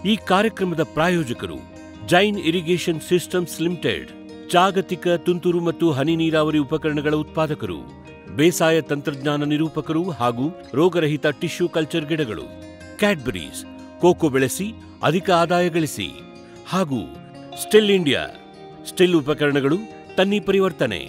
ಈ ಕಾರ್ಯಕ್ರಮದ ಪ್ರಾಯೋಜಕರು ಜೈನ್ ಇರಿಗೇಷನ್ ಸಿಸ್ಟಮ್ಸ್ ಲಿಮಿಟೆಡ್ ಜಾಗತಿಕ ತುಂತುರು ಮತ್ತು ಹನಿ ನೀರಾವರಿ ಉಪಕರಣಗಳ ಉತ್ಪಾದಕರು ಬೇಸಾಯ ತಂತ್ರಜ್ಞಾನ ನಿರೂಪಕರು ಹಾಗೂ ರೋಗರಹಿತ ಟಿಶ್ಯೂ ಕಲ್ಚರ್ ಗಿಡಗಳು ಕ್ಯಾಡ್ಬರೀಸ್ ಕೋಕೋ ಬೆಳೆಸಿ ಅಧಿಕ ಆದಾಯ ಗಳಿಸಿ ಹಾಗೂ ಸ್ಟಿಲ್ ಇಂಡಿಯಾ ಸ್ಟಿಲ್ ಉಪಕರಣಗಳು ತನ್ನಿ ಪರಿವರ್ತನೆ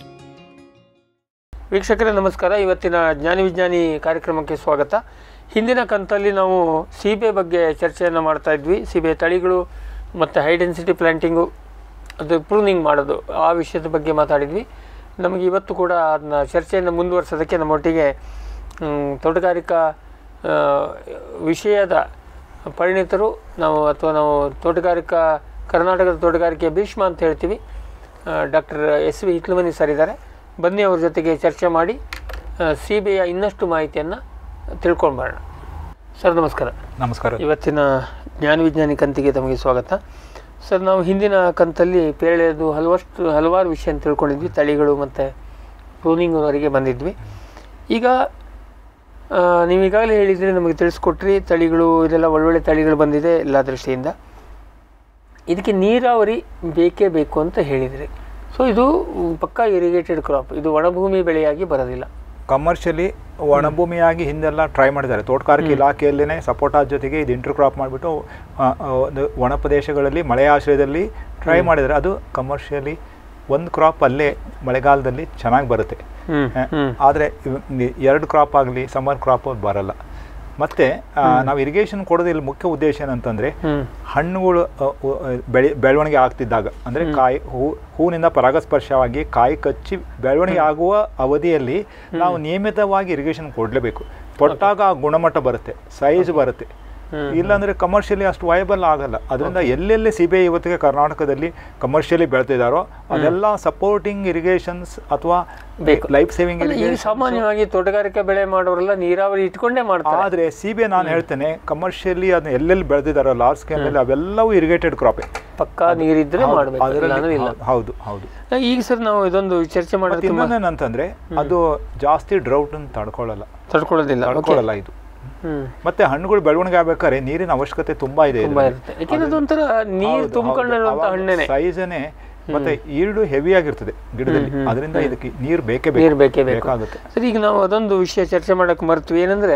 ವೀಕ್ಷಕರೇ ನಮಸ್ಕಾರ ಇವತ್ತಿನ ಜ್ಞಾನಿ ವಿಜ್ಞಾನಿ ಕಾರ್ಯಕ್ರಮಕ್ಕೆ ಸ್ವಾಗತ ಹಿಂದಿನ ಕಂತಲ್ಲಿ ನಾವು ಸೀಬೆ ಬಗ್ಗೆ ಚರ್ಚೆಯನ್ನು ಮಾಡ್ತಾ ಇದ್ವಿ ಸೀಬೆ ತಳಿಗಳು ಮತ್ತು ಹೈ ಡೆನ್ಸಿಟಿ ಪ್ಲಾಂಟಿಂಗು ಅದು ಪ್ರೂನಿಂಗ್ ಮಾಡೋದು ಆ ವಿಷಯದ ಬಗ್ಗೆ ಮಾತಾಡಿದ್ವಿ ನಮಗೆ ಇವತ್ತು ಕೂಡ ಅದನ್ನ ಚರ್ಚೆಯನ್ನು ಮುಂದುವರಿಸೋದಕ್ಕೆ ನಮ್ಮೊಟ್ಟಿಗೆ ಮ್, ತೋಟಗಾರಿಕಾ ಆ, ವಿಷಯದ ಪರಿಣಿತರು ನಾವು ಅಥವಾ ನಾವು ತೋಟಗಾರಿಕಾ ಕರ್ನಾಟಕದ ತೋಟಗಾರಿಕೆ ಭೀಷ್ಮ ಅಂತ ಹೇಳ್ತೀವಿ doctor S V Hitlamani sir ಇದ್ದಾರೆ ಬನ್ನಿ ಅವ್ರ ಜೊತೆಗೆ ಚರ್ಚೆ ಮಾಡಿ ಸಿಬಿಯ ಇನ್ನಷ್ಟು ಮಾಹಿತಿಯನ್ನು ತಿಳ್ಕೊಂಡು ಬರೋಣ ಸರ್ ನಮಸ್ಕಾರ ನಮಸ್ಕಾರ ಇವತ್ತಿನ ಜ್ಞಾನ ವಿಜ್ಞಾನಿ ಕಂತಿಗೆ ತಮಗೆ ಸ್ವಾಗತ ಸರ್ ನಾವು ಹಿಂದಿನ ಕಂತಲ್ಲಿ ಪೇಳೆದು ಹಲವಷ್ಟು ಹಲವಾರು ವಿಷಯ ತಿಳ್ಕೊಂಡಿದ್ವಿ ತಳಿಗಳು ಮತ್ತು ಪ್ರೂನಿಂಗ್ವರೆಗೆ ಬಂದಿದ್ವಿ ಈಗ ಆ, ನೀವು ಈಗಾಗಲೇ ಹೇಳಿದ್ರಿ ನಮಗೆ ತಿಳಿಸ್ಕೊಟ್ರಿ ತಳಿಗಳು ಇದೆಲ್ಲ ಒಳ್ಳೊಳ್ಳೆ ತಳಿಗಳು ಬಂದಿದೆ ಎಲ್ಲ ದೃಷ್ಟಿಯಿಂದ ಇದಕ್ಕೆ ನೀರಾವರಿ ಬೇಕೇ ಬೇಕು ಅಂತ ಹೇಳಿದ್ರಿ ಸೊ ಇದು ಪಕ್ಕಾ ಇರಿಗೇಟೆಡ್ ಕ್ರಾಪ್ ಇದು ಒಣಭೂಮಿ ಬೆಳೆಯಾಗಿ ಬರೋದಿಲ್ಲ ಕಮರ್ಷಿಯಲಿ ಒಣಭೂಮಿಯಾಗಿ ಹಿಂದೆಲ್ಲ ಟ್ರೈ ಮಾಡಿದ್ದಾರೆ ತೋಟಗಾರಿಕೆ ಇಲಾಖೆಯಲ್ಲೇ ಸಪೋಟಾ ಜೊತೆಗೆ ಇದು ಇಂಟರ್ ಕ್ರಾಪ್ ಮಾಡಿಬಿಟ್ಟು ಒಂದು ಒಣ ಪ್ರದೇಶಗಳಲ್ಲಿ ಮಳೆ ಆಶ್ರಯದಲ್ಲಿ ಟ್ರೈ ಮಾಡಿದ್ದಾರೆ ಅದು ಕಮರ್ಷಿಯಲಿ ಒಂದು ಕ್ರಾಪ್ ಅಲ್ಲೇ ಮಳೆಗಾಲದಲ್ಲಿ ಚೆನ್ನಾಗಿ ಬರುತ್ತೆ ಹ್ಮ್, ಹ್ಮ್. ಆದರೆ ಎರಡು ಕ್ರಾಪ್ ಆಗಲಿ ಸಮ್ಮರ್ ಕ್ರಾಪ್ ಬರಲ್ಲ ಮತ್ತೆ ಆ, ನಾವು ಇರಿಗೇಷನ್ ಕೊಡೋದು ಇಲ್ಲಿ ಮುಖ್ಯ ಉದ್ದೇಶ ಏನಂತಂದ್ರೆ ಹ್ಮ್. ಹಣ್ಣುಗಳು ಅ, ಉ, ಅ, ಬೆಳೆ ಬೆಳವಣಿಗೆ ಆಗ್ತಿದ್ದಾಗ ಅಂದ್ರೆ ಕಾಯಿ ಹೂ ಹೂವಿನಿಂದ ಪರಾಗಸ್ಪರ್ಶವಾಗಿ ಕಾಯಿ ಕಚ್ಚಿ ಬೆಳವಣಿಗೆ ಆಗುವ ಅವಧಿಯಲ್ಲಿ ನಾವು ನಿಯಮಿತವಾಗಿ ಇರಿಗೇಷನ್ ಕೊಡಲೇಬೇಕು ಕೊಟ್ಟಾಗ ಆ ಗುಣಮಟ್ಟ ಬರುತ್ತೆ ಸೈಜ್ ಬರುತ್ತೆ ಇಲ್ಲಾಂದ್ರೆ ಕಮರ್ಷಿಯಲಿ ಅಷ್ಟು ವಯಬಲ್ ಆಗಲ್ಲ ಅದರಿಂದ ಎಲ್ಲೆಲ್ಲಿ ಸಿಬೆ ಇವತ್ತಿಗೆ ಕರ್ನಾಟಕದಲ್ಲಿ ಕಮರ್ಷಿಯಲಿ ಬೆಳೆತಿದ್ದಾರೋ ಅದೆಲ್ಲ ಸಪೋರ್ಟಿಂಗ್ ಇರಿಗೇಷನ್ಸ್ ಅಥವಾ ಬೇಕು. ಲೈಫ್ ಸೇವಿಂಗ್ ಅಲ್ಲ, ಈಗ ಸಾಮಾನ್ಯವಾಗಿ ತೋಟಗಾರಿಕೆ ಬೆಳೆ ಮಾಡೋರೆಲ್ಲ ನೀರಾವರಿ ಇಟ್ಕೊಂಡೇ ಮಾಡ್ತಾರೆ ಆದ್ರೆ ಸಿಬೆ ನಾನು ಹೇಳ್ತೇನೆ ಕಮರ್ಷಿಯಲಿ ಅದನ್ನ ಎಲ್ಲೆಲ್ಲಿ ಬೆಳೆದಿದ್ದಾರೋ ಲಾರ್ಜ್ ಸ್ಕೇಲ್ ಅಲ್ಲಿ ಅವೆಲ್ಲವೂ ಇರಿಗೇಟೆಡ್ ಕ್ರಾಪೇ ಪಕ್ಕಾ ನೀರಿದ್ರೆ ಮಾಡಬೇಕು ಇಲ್ಲಾಂದ್ರೆ ಇಲ್ಲ ಹೌದು ಹೌದು ಈಗ ಸರ್ ನಾವು ಇದೊಂದು ಚರ್ಚೆ ಮಾಡೋದು ಮತ್ತೆ ಇನ್ನೊಂದೇನಂತಂದ್ರೆ ಅದು ಜಾಸ್ತಿ ಡ್ರೌಟ್ ಅನ್ನು ತಡ್ಕೊಳ್ಳಲ್ಲ ತಡ್ಕೊಳ್ಳೋದಿಲ್ಲ ಓಕೆ ತಡ್ಕೊಳ್ಳಲ್ಲ ಇದು ಹ್ಮ್ ಮತ್ತೆ ಹಣ್ಣುಗಳು ಬೆಳವಣಿಗೆ ಆಗ್ಬೇಕಾದ್ರೆ ನೀರಿನ ಅವಶ್ಯಕತೆ ತುಂಬಾ ಇದೆ ತುಂಬಾ ಇರುತ್ತೆ ಯಾಕೆಂದ್ರೆ ಅದೊಂಥರ ನೀರು ತುಂಬಿಕೊಂಡಿರುವಂತ ಹಣ್ಣೇನೆ ಸೈಜನೇ ಮತ್ತೆ ಈಲ್ಡು ಹೆವಿ ಆಗಿರ್ತದೆ ಗಿಡದಲ್ಲಿ ಅದರಿಂದ ಇದಕ್ಕೆ ನೀರು ಬೇಕೇ ನೀರು ಬೇಕು ಬೇಕೇ ಬೇಕು ಬೇಕಾಗುತ್ತೆ ಸರ್ ಈಗ ನಾವು ಅದೊಂದು ವಿಷಯ ಚರ್ಚೆ ಮಾಡಕ್ಕೆ ಮರ್ತ್ವಿ ಏನಂದ್ರೆ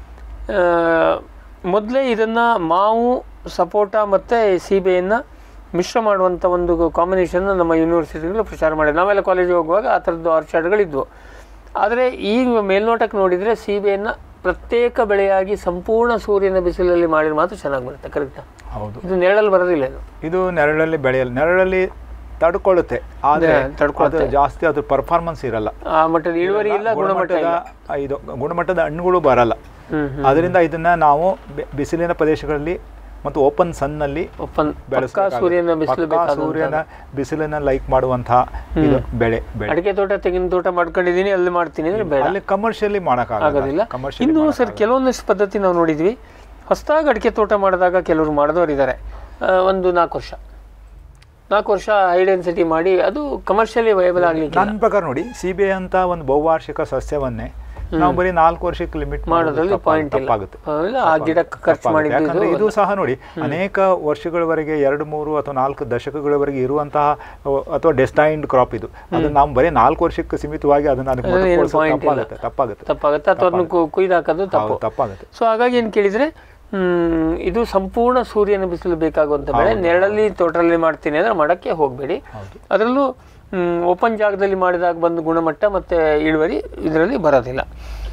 ಮೊದಲೇ ಇದನ್ನ ಮಾವು ಸಪೋಟ ಮತ್ತೆ ಸೀಬೆಯನ್ನ ಮಿಶ್ರ ಮಾಡುವಂಥ ಒಂದು ಕಾಂಬಿನೇಷನ್ ನಮ್ಮ ಯೂನಿವರ್ಸಿಟಿಗಳು ಪ್ರಚಾರ ಮಾಡಿದ್ರು ನಾವೆಲ್ಲ ಕಾಲೇಜಿಗೆ ಹೋಗುವಾಗ ಆ ಥರದ್ದು ಆರ್ಚಾರ್ಡ್ಗಳಿದ್ವು ಆದರೆ ಈಗ ಮೇಲ್ನೋಟಕ್ಕೆ ನೋಡಿದರೆ ಸೀಬೆಯನ್ನು ಪ್ರತ್ಯೇಕ ಬೆಳೆಯಾಗಿ ಸಂಪೂರ್ಣ ಸೂರ್ಯನ ಬಿಸಿಲಲ್ಲಿ ಮಾಡಿದ್ರೆ ಮಾತ್ರ ಚೆನ್ನಾಗಿ ಬರುತ್ತೆ ಕರೆಕ್ಟಾ ಹೌದು ಇದು ನೆರಳಲ್ಲಿ ಬರೋದಿಲ್ಲ ಇದು ಇದು ನೆರಳಲ್ಲಿ ಬೆಳೆಯಲ್ಲ ನೆರಳಲ್ಲಿ ತಡ್ಕೊಳ್ಳುತ್ತೆ ಆದ್ರೆ ನೆ- ತಡ್ಕೊಳುತ್ತೆ. ಅದು ಜಾಸ್ತಿ ಅದ್ರ ಪರ್ಫಾರ್ಮೆನ್ಸ್ ಇರಲ್ಲ ಆ ಮಟ್ಟದ ಇಳುವರಿ ಇಲ್ಲ ಗುಣಮಟ್ಟ ಇಲ್ಲ ಗುಣಮಟ್ಟದ ಇದು ಗುಣಮಟ್ಟದ ಹಣ್ಣುಗಳು ಬರಲ್ಲ ಹ್ಮ್ ಹ್ಮ್ ಅದರಿಂದ ಇದನ್ನ ನಾವು ಬೆ- ಬಿಸಿಲಿನ ಪ್ರದೇಶಗಳಲ್ಲಿ ಮತ್ತು ಓಪನ್ ಸನ್ನಲ್ಲಿ ಒಪ್ಪನ್ ಪಕ್ಕಾ ಬೆಳೆಸಬೇಕಾಗುತ್ತೆ. ಸೂರ್ಯನ ಬಿಸಿಲು ಪಕ್ಕಾ ಬೇಕಾದ ಸೂರ್ಯನ ಬಿಸಿಲನ್ನ ಲೈಕ್ ಮಾಡುವಂತಹ ಇದು ಬೆಳೆ ಬೆಳೆ ಅಡಿಕೆ ತೋಟ ತೆಂಗಿನ ತೋಟ ಮಾಡ್ಕೊಂಡಿದ್ದೀನಿ ಅಲ್ಲಿ ಮಾಡ್ತೀನಿ ಅಂದ್ರೆ ಬೇಡ ಅಲ್ಲಿ ಕಮರ್ಷಿಯಲಿ ಆಗೋದಿಲ್ಲ ಮಾಡೋಕ್ಕಾಗಲ್ಲ ಕಮರ್ಷಿಯಲಿ ಇನ್ನು ಸರ್ ಕೆಲವೊಂದಷ್ಟು ಪದ್ಧತಿ ನಾವು ನೋಡಿದ್ವಿ ಹೊಸದಾಗಿ ಅಡಿಕೆ ತೋಟ ಮಾಡಿದಾಗ ಕೆಲವರು ಮಾಡಿದವರು ಇದ್ದಾರೆ ಒಂದು ನಾಲ್ಕು ವರ್ಷ ನಾಲ್ಕು ವರ್ಷ ಹೈ ಡೆನ್ಸಿಟಿ ಮಾಡಿ ಅದು ಕಮರ್ಷಿಯಲಿ ವಯಬಲ್ ಆಗ್ಲಿಕ್ಕೆ ನನ್ನ ಪ್ರಕಾರ ನೋಡಿ ಸಿಬೆ ಅಂತ ಒಂದು ಬಹುವಾರ್ಷಿಕ ಸಸ್ಯವನ್ನೇ ನಾವು ಬರೀ ನಾಲ್ಕು ವರ್ಷಕ್ಕೆ ಲಿಮಿಟ್ ಮಾಡೋದ್ರಲ್ಲಿ ಪಾಯಿಂಟ್ ಇಲ್ಲ ತಪ್ಪಾಗುತ್ತೆ ಆಮೇಲೆ ಆ ಗಿಡಕ್ಕೆ ಖರ್ಚು ತಪ್ಪಾಗುತ್ತೆ. ಮಾಡಿದ್ದು ಯಾಕಂದ್ರೆ ಇದು ಸಹ ನೋಡಿ ಅನೇಕ ವರ್ಷಗಳವರೆಗೆ ಎರಡು ಮೂರು ಅಥವಾ ನಾಲ್ಕು ದಶಕಗಳವರೆಗೆ ಇರುವಂತಹ ಅಹ್, ಅಥವಾ ಡೆಸ್ಟೈನ್ಡ್ ಕ್ರಾಪ್ ಇದು ಅದನ್ನ ನಾವು ಬರೀ ನಾಲ್ಕು ವರ್ಷಕ್ಕೆ ಸೀಮಿತವಾಗಿ ಅದನ್ನ ಅದಕ್ಕೆ ಅದ್ರಲ್ಲಿ ಏನು ಮೊಟಕುಗೊಳಿಸೋದು point ಇಲ್ಲ. ತಪ್ಪಾಗುತ್ತೆ ತಪ್ಪಾಗುತ್ತೆ ತಪ್ಪಾಗುತ್ತೆ ಅಥವಾ ಅದನ್ನು ಕುಯ್ದು ಹಾಕೋದು ತಪ್ಪು ಹೌದು, ತಪ್ಪಾಗುತ್ತೆ ಸೊ ಹಾಗಾಗಿ ಏನು ಕೇಳಿದ್ರೆ ಹ್ಮ್, ಇದು ಸಂಪೂರ್ಣ ಸೂರ್ಯನ ಬಿಸಿಲು ಬೇಕಾಗುವಂಥ ಬೆಳೆ ನೆರಳಲ್ಲಿ ತೋಟದಲ್ಲಿ ಮಾಡ್ತೀನಿ ಅಂದ್ರೆ ಮಾಡಕ್ಕೆ ಹೋಗಬೇಡಿ ಅದರಲ್ಲೂ ಓಪನ್ ಜಾಗದಲ್ಲಿ ಮಾಡಿದಾಗ ಬಂದ ಗುಣಮಟ್ಟ ಮತ್ತು ಇಳುವರಿ ಇದರಲ್ಲಿ ಬರೋದಿಲ್ಲ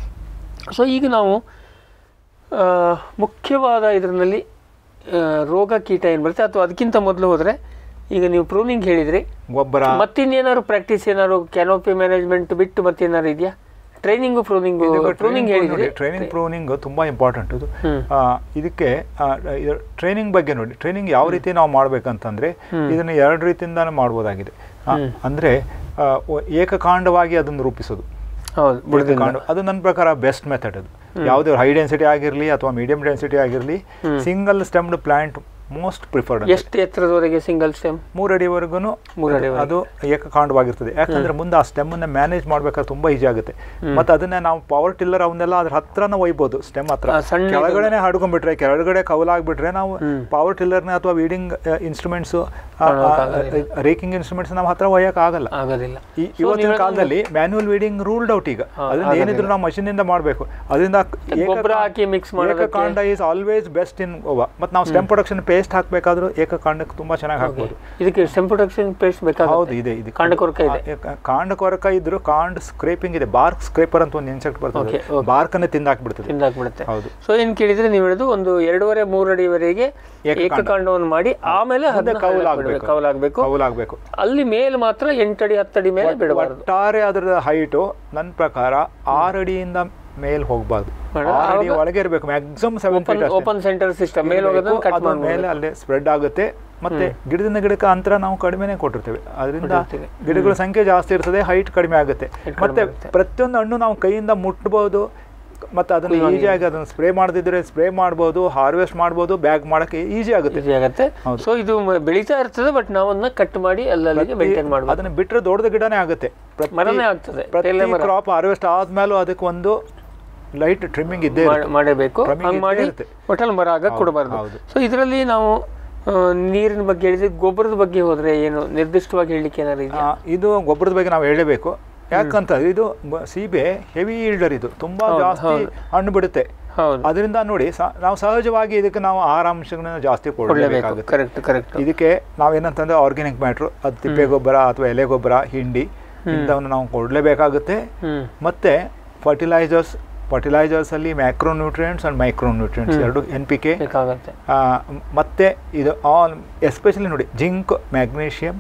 ಸೊ ಈಗ ನಾವು ಆ, ಮುಖ್ಯವಾದ ಇದರಲ್ಲಿ ರೋಗ ಕೀಟ ಏನು ಬರುತ್ತೆ ಅಥವಾ ಅದಕ್ಕಿಂತ ಮೊದಲು ಹೋದರೆ ಈಗ ನೀವು ಪ್ರೂನಿಂಗ್ ಹೇಳಿದ್ರಿ ಗೊಬ್ಬರ ಮತ್ತಿನ್ನೇನಾದ್ರು ಪ್ರಾಕ್ಟೀಸ್ ಏನಾದ್ರು ಕ್ಯಾನೋಪಿ ಮ್ಯಾನೇಜ್ಮೆಂಟ್ ಬಿಟ್ಟು ಮತ್ತೇನಾದ್ರು ಇದೆಯಾ ಟ್ರೈನಿಂಗು ಪ್ರೂನಿಂಗ್ ಪ್ರೂನಿಂಗ್ ಹೇಳಿದ್ರಿ ಟ್ರೈನಿಂಗ್ ಪ್ರೂನಿಂಗ್ ತುಂಬಾ ಇಂಪಾರ್ಟೆಂಟ್ ಇದು ಹ್ಮ್. ಆ, ಇದಕ್ಕೆ ಟ್ರೈನಿಂಗ್ ಬಗ್ಗೆ ನೋಡಿ ಟ್ರೈನಿಂಗ್ ಯಾವ ರೀತಿ ನಾವು ಮಾಡ್ಬೇಕಂತಂದ್ರೆ ಇದನ್ನ ಎರಡು ರೀತಿಯಿಂದಾನು ಮಾಡ್ಬೋದಾಗಿದೆ ಆ, ಅಂದ್ರೆ ಆ, ಒ- ಏಕಕಾಂಡವಾಗಿ ಅದನ್ನು ರೂಪಿಸೋದು ಹೌದು ಬುಡದಿಂದ ಏಕಕಾಂಡ ಅದು ನನ್ನ ಪ್ರಕಾರ ಬೆಸ್ಟ್ ಮೆಥಡ್ ಅದು ಯಾವುದೇ ಹೈ ಡೆನ್ಸಿಟಿ ಆಗಿರಲಿ ಅಥವಾ ಮೀಡಿಯಂ ಡೆನ್ಸಿಟಿ ಆಗಿರಲಿ single stemmed plant most preferred ಎಷ್ಟು ಎತ್ತರದವರೆಗೆ ಸಿಂಗಲ್ ಸ್ಟೆಮ್ ಮೂರು ಅಡಿವರೆಗೂ ಮೂರು ಅಡಿವರೆಗೆ. ಅದು ಏಕಕಾಂಡವಾಗಿರ್ತದೆ ಯಾಕಂದ್ರೆ ಮುಂದೆ ಆ ಸ್ಟೆಮ್ ಅನ್ನ ಮ್ಯಾನೇಜ್ ಮಾಡ್ಬೇಕಾದ್ರೆ ತುಂಬಾ ಈಜಿ ಆಗುತ್ತೆ ಮತ್ತೆ ಅದನ್ನ ನಾವು ಪವರ್ ಟಿಲ್ಲರ್ ಅವನ್ನೆಲ್ಲ ಅದ್ರ ಹತ್ರನ ಒಯ್ಬೋದು ಸ್ಟೆಮ್ ಹತ್ರ ಆ, ಸಣ್ಣ ಕೆಳಗಡೆನೆ ಹಡ್ಕೊಂಡ್ಬಿಟ್ರೆ ಕೆಳಗಡೆ ಕವಲಾಗ್ಬಿಟ್ರೆ ನಾವು ಪವರ್ ಟಿಲ್ಲರ್ನ ಅಥವಾ ವೀಡಿಂಗ್ ಇನ್ಸ್ಟ್ರೂಮೆಂಟ್ಸ್ ರೇಕಿಂಗ್ ಇನ್ಸ್ಟ್ರೂಮೆಂಟ್ಸ್ ನಮ್ಮ ಹತ್ರ ಒಯ್ಯಕ್ ಆಗಲ್ಲ ಆಗೋದಿಲ್ಲ ಈ- ಇವತ್ತಿನ ಕಾಲದಲ್ಲಿ ಮ್ಯಾನ್ಯುವಲ್ ವೀಡಿಂಗ್ ರೂಲ್ಡ್ ಔಟ್ ಈಗ ಅದನ್ನ ಏನಿದ್ರು ನಾವು machine ಇಂದ ಮಾಡಬೇಕು ಅದರಿಂದ ಏಕ- ಗೊಬ್ಬರ ಹಾಕಿ ಮಿಕ್ಸ್ ಮಾಡೋದಕ್ಕೆ ಏಕಕಾಂಡ is always best in Goa ಮತ್ತು ನಾವು ಸ್ಟೆಮ್ ಪ್ರೊಡಕ್ಷನ್ ಪೇಸ್ಟ್ ಹಾಕಬೇಕಾದ್ರೂ ಏಕಕಾಂಡಕ್ಕೆ ತುಂಬಾ ಚೆನ್ನಾಗಿ ಹಾಕ್ಬೋದು ಇದಕ್ಕೆ ಸ್ಟೆಮ್ ಪ್ರೊಟೆಕ್ಷನ್ ಪೇಸ್ಟ್ ಹೌದು ಬೇಕಾಗುತ್ತೆ ಇದೆ ಇದೆ ಕಾಂಡ ಕೊರಕ ಇದೆ ಆ, ಕ- ಕಾಂಡ ಕೊರಕ ಇದ್ರು ಕಾಂಡ ಸ್ಕ್ರೇಪಿಂಗ್ ಇದೆ ಬಾರ್ಕ್ ಸ್ಕ್ರೇಪರ್ ಅಂತ ಒಂದು ಇನ್ಸೆಕ್ಟ್ ಬರ್ತದೆ Okay, okay. ಬಾರ್ಕ್ ಅನ್ನೇ ತಿಂದಾಕ್ಬಿಡ್ತದೆ ತಿಂದಾಕ್ಬಿಡುತ್ತೆ ಹೌದು ಸೊ ಏನ್ ಕೇಳಿದ್ರೆ ನೀವು ಹೇಳೋದು ಒಂದು ಎರಡೂವರೆ ಮೂರು ಅಡಿವರೆಗೆ ಏಕಕಾಂಡ. ಏಕಕಾಂಡವನ್ನು ಮಾಡಿ ಆಮೇಲೆ ಮುಂದೆ ಅದನ್ನ ಕೌಲಾಗ್ಬೇಕು. ಕೌಲಾಗಬೇಕು ಕವಲಾಗಬೇಕು ಅಲ್ಲಿ ಮೇಲೆ ಮಾತ್ರ ಎಂಟಡಿ ಹತ್ತಡಿ ಮೇಲೆ ಬಿಡಬಾರದು ಒಟ್ಟಾರೆ ಅದರ ಹೈಟು ನನ್ನ ಪ್ರಕಾರ ಆರು ಅಡಿಯಿಂದ ಮೇಲ್ ಹೋಗ್ಬಾರ್ದು ಮೇಡಮ್, ಆರು ಅಡಿ ಒಳಗೆ ಇರಬೇಕು maximum seven open open centre system ಮೇಲೆ ಹೋಗೋದನ್ನ ಕಟ್ ಅದು ಮೇಲೆ ಅಲ್ಲೇ ಸ್ಪ್ರೆಡ್ ಆಗುತ್ತೆ ಮತ್ತೆ ಗಿಡದಿಂದ ಗಿಡಕ್ಕೆ ಅಂತರ ನಾವು ಕಡಿಮೆನೆ ಕೊಟ್ಟಿರ್ತೇವೆ ಅದರಿಂದ ಕೊಟ್ಟಿರ್ತೀವಿ. ಗಿಡಗಳ ಸಂಖ್ಯೆ ಜಾಸ್ತಿ ಇರ್ತದೆ ಹೈಟ್ ಕಡಿಮೆ ಆಗುತ್ತೆ ಕಡಿಮೆ ಮತ್ತೆ ಆಗುತ್ತೆ. ಪ್ರತಿಯೊಂದು ಹಣ್ಣು ನಾವು ಕೈಯಿಂದ ಮುಟ್ಬೋದು ಮತ್ತೆ ಅದನ್ನ ಈಸಿಯಾಗಿ ಅದನ್ನ ಸ್ಪ್ರೇ ಮಾಡದಿದ್ರೆ ಸ್ಪ್ರೇ ಮಾಡ್ಬೋದು ಹಾರ್ವೆಸ್ಟ್ ಮಾಡ್ಬೋದು ಬ್ಯಾಗ್ ಮಾಡಕ್ಕೆ ಈಸಿ ಆಗುತ್ತೆ ಈಸಿ ಆಗುತ್ತೆ ಹೌದು. ಸೊ ಇದು ಮ- ಬೆಳೀತಾ ಇರ್ತದೆ ಬಟ್ ನಾವು ಅದನ್ನ ಕಟ್ ಮಾಡಿ ಅಲ್ಲಲ್ಲಿಗೆ ಮೇಂಟೈನ್ ಮಾಡ್ಬೋದು ಅದನ್ನ ಬಿಟ್ರೆ ದೊಡ್ಡದ ಗಿಡನೇ ಆಗುತ್ತೆ ಪ್ರತಿ- ಮರನೇ ಆಗ್ತದೆ ಪ್ರತಿ ಎಲೆ ಮರ ಕ್ರಾಪ್ ಹಾರ್ವೆಸ್ಟ್ ಆದ್ಮೇಲೂ ಅದಕ್ಕೆ ಒಂದು ಲೈಟ್ ಟ್ರಿಮ್ಮಿಂಗ್ ಇದ್ದೇ ಮಾಡ್- ಇರುತ್ತೆ ಮಾಡಬೇಕು ಕ್ರಮಿಗೆ ಹಂಗೆ ಮಾಡಿ ಇದ್ದೇ ಇರುತ್ತೆ. ಒಟ್ಟಲ್ಲಿ ಮರ ಆಗ ಕೊಡಬಾರ್ದು ಹೌದು. ಸೊ ಇದರಲ್ಲಿ ನಾವು ಆ, ನೀರಿನ ಬಗ್ಗೆ ಹೇಳಿದ್ರೆ ಗೊಬ್ಬರದ ಬಗ್ಗೆ ಹೋದ್ರೆ ಏನು ನಿರ್ದಿಷ್ಟವಾಗಿ ಹೇಳಲಿಕ್ಕೆ ಏನಾದ್ರು ಇದೆಯಾ ಆ, ಇದು ಗೊಬ್ಬರದ ಬಗ್ಗೆ ನಾವು ಹೇಳಬೇಕು ಯಾಕಂತ ಇದು ಬ- ಸೀಬೆ ಹೆವಿ ಈಲ್ಡರ್ ಇದು ತುಂಬಾ ಜಾಸ್ತಿ ಹಣ್ಣು ಬಿಡುತ್ತೆ ಹೌದು ಅದರಿಂದ ನೋಡಿ ಸ- ನಾವು ಸಹಜವಾಗಿ ಇದಕ್ಕೆ ನಾವು ಆಹಾರಾಂಶಗಳನ್ನ ಜಾಸ್ತಿ ಕೊಡಲೇಬೇಕು ಕೊಡಲೇಬೇಕಾಗುತ್ತೆ ಕರೆಕ್ಟ್ ಕರೆಕ್ಟ್ ಇದಕ್ಕೆ ನಾವೇನಂತಂದ್ರೆ ಆರ್ಗ್ಯಾನಿಕ್ ಮ್ಯಾಟ್ರು ಅದು ತಿಪ್ಪೆ ಗೊಬ್ಬರ ಅಥವಾ ಎಲೆ ಗೊಬ್ಬರ ಹಿಂಡಿ ಇಂಥವನ್ನು ನಾವು ಕೊಡಲೇಬೇಕಾಗುತ್ತೆ ಹ್ಮ್ ಮತ್ತೆ ಫರ್ಟಿಲೈಸರ್ಸ್ ಫರ್ಟಿಲೈಸರ್ಸ್ ಅಲ್ಲಿ macro nutrients and micro nutrients ಎರಡು ಎನ್ ಪಿ ಕೆ ಬೇಕಾಗತ್ತೆ ಮತ್ತೆ ಇದು ಆಲ್ ಎಸ್ಪೆಷಲಿ ನೋಡಿ ಜಿಂಕ್ ಮ್ಯಾಗ್ನೀಷಿಯಂ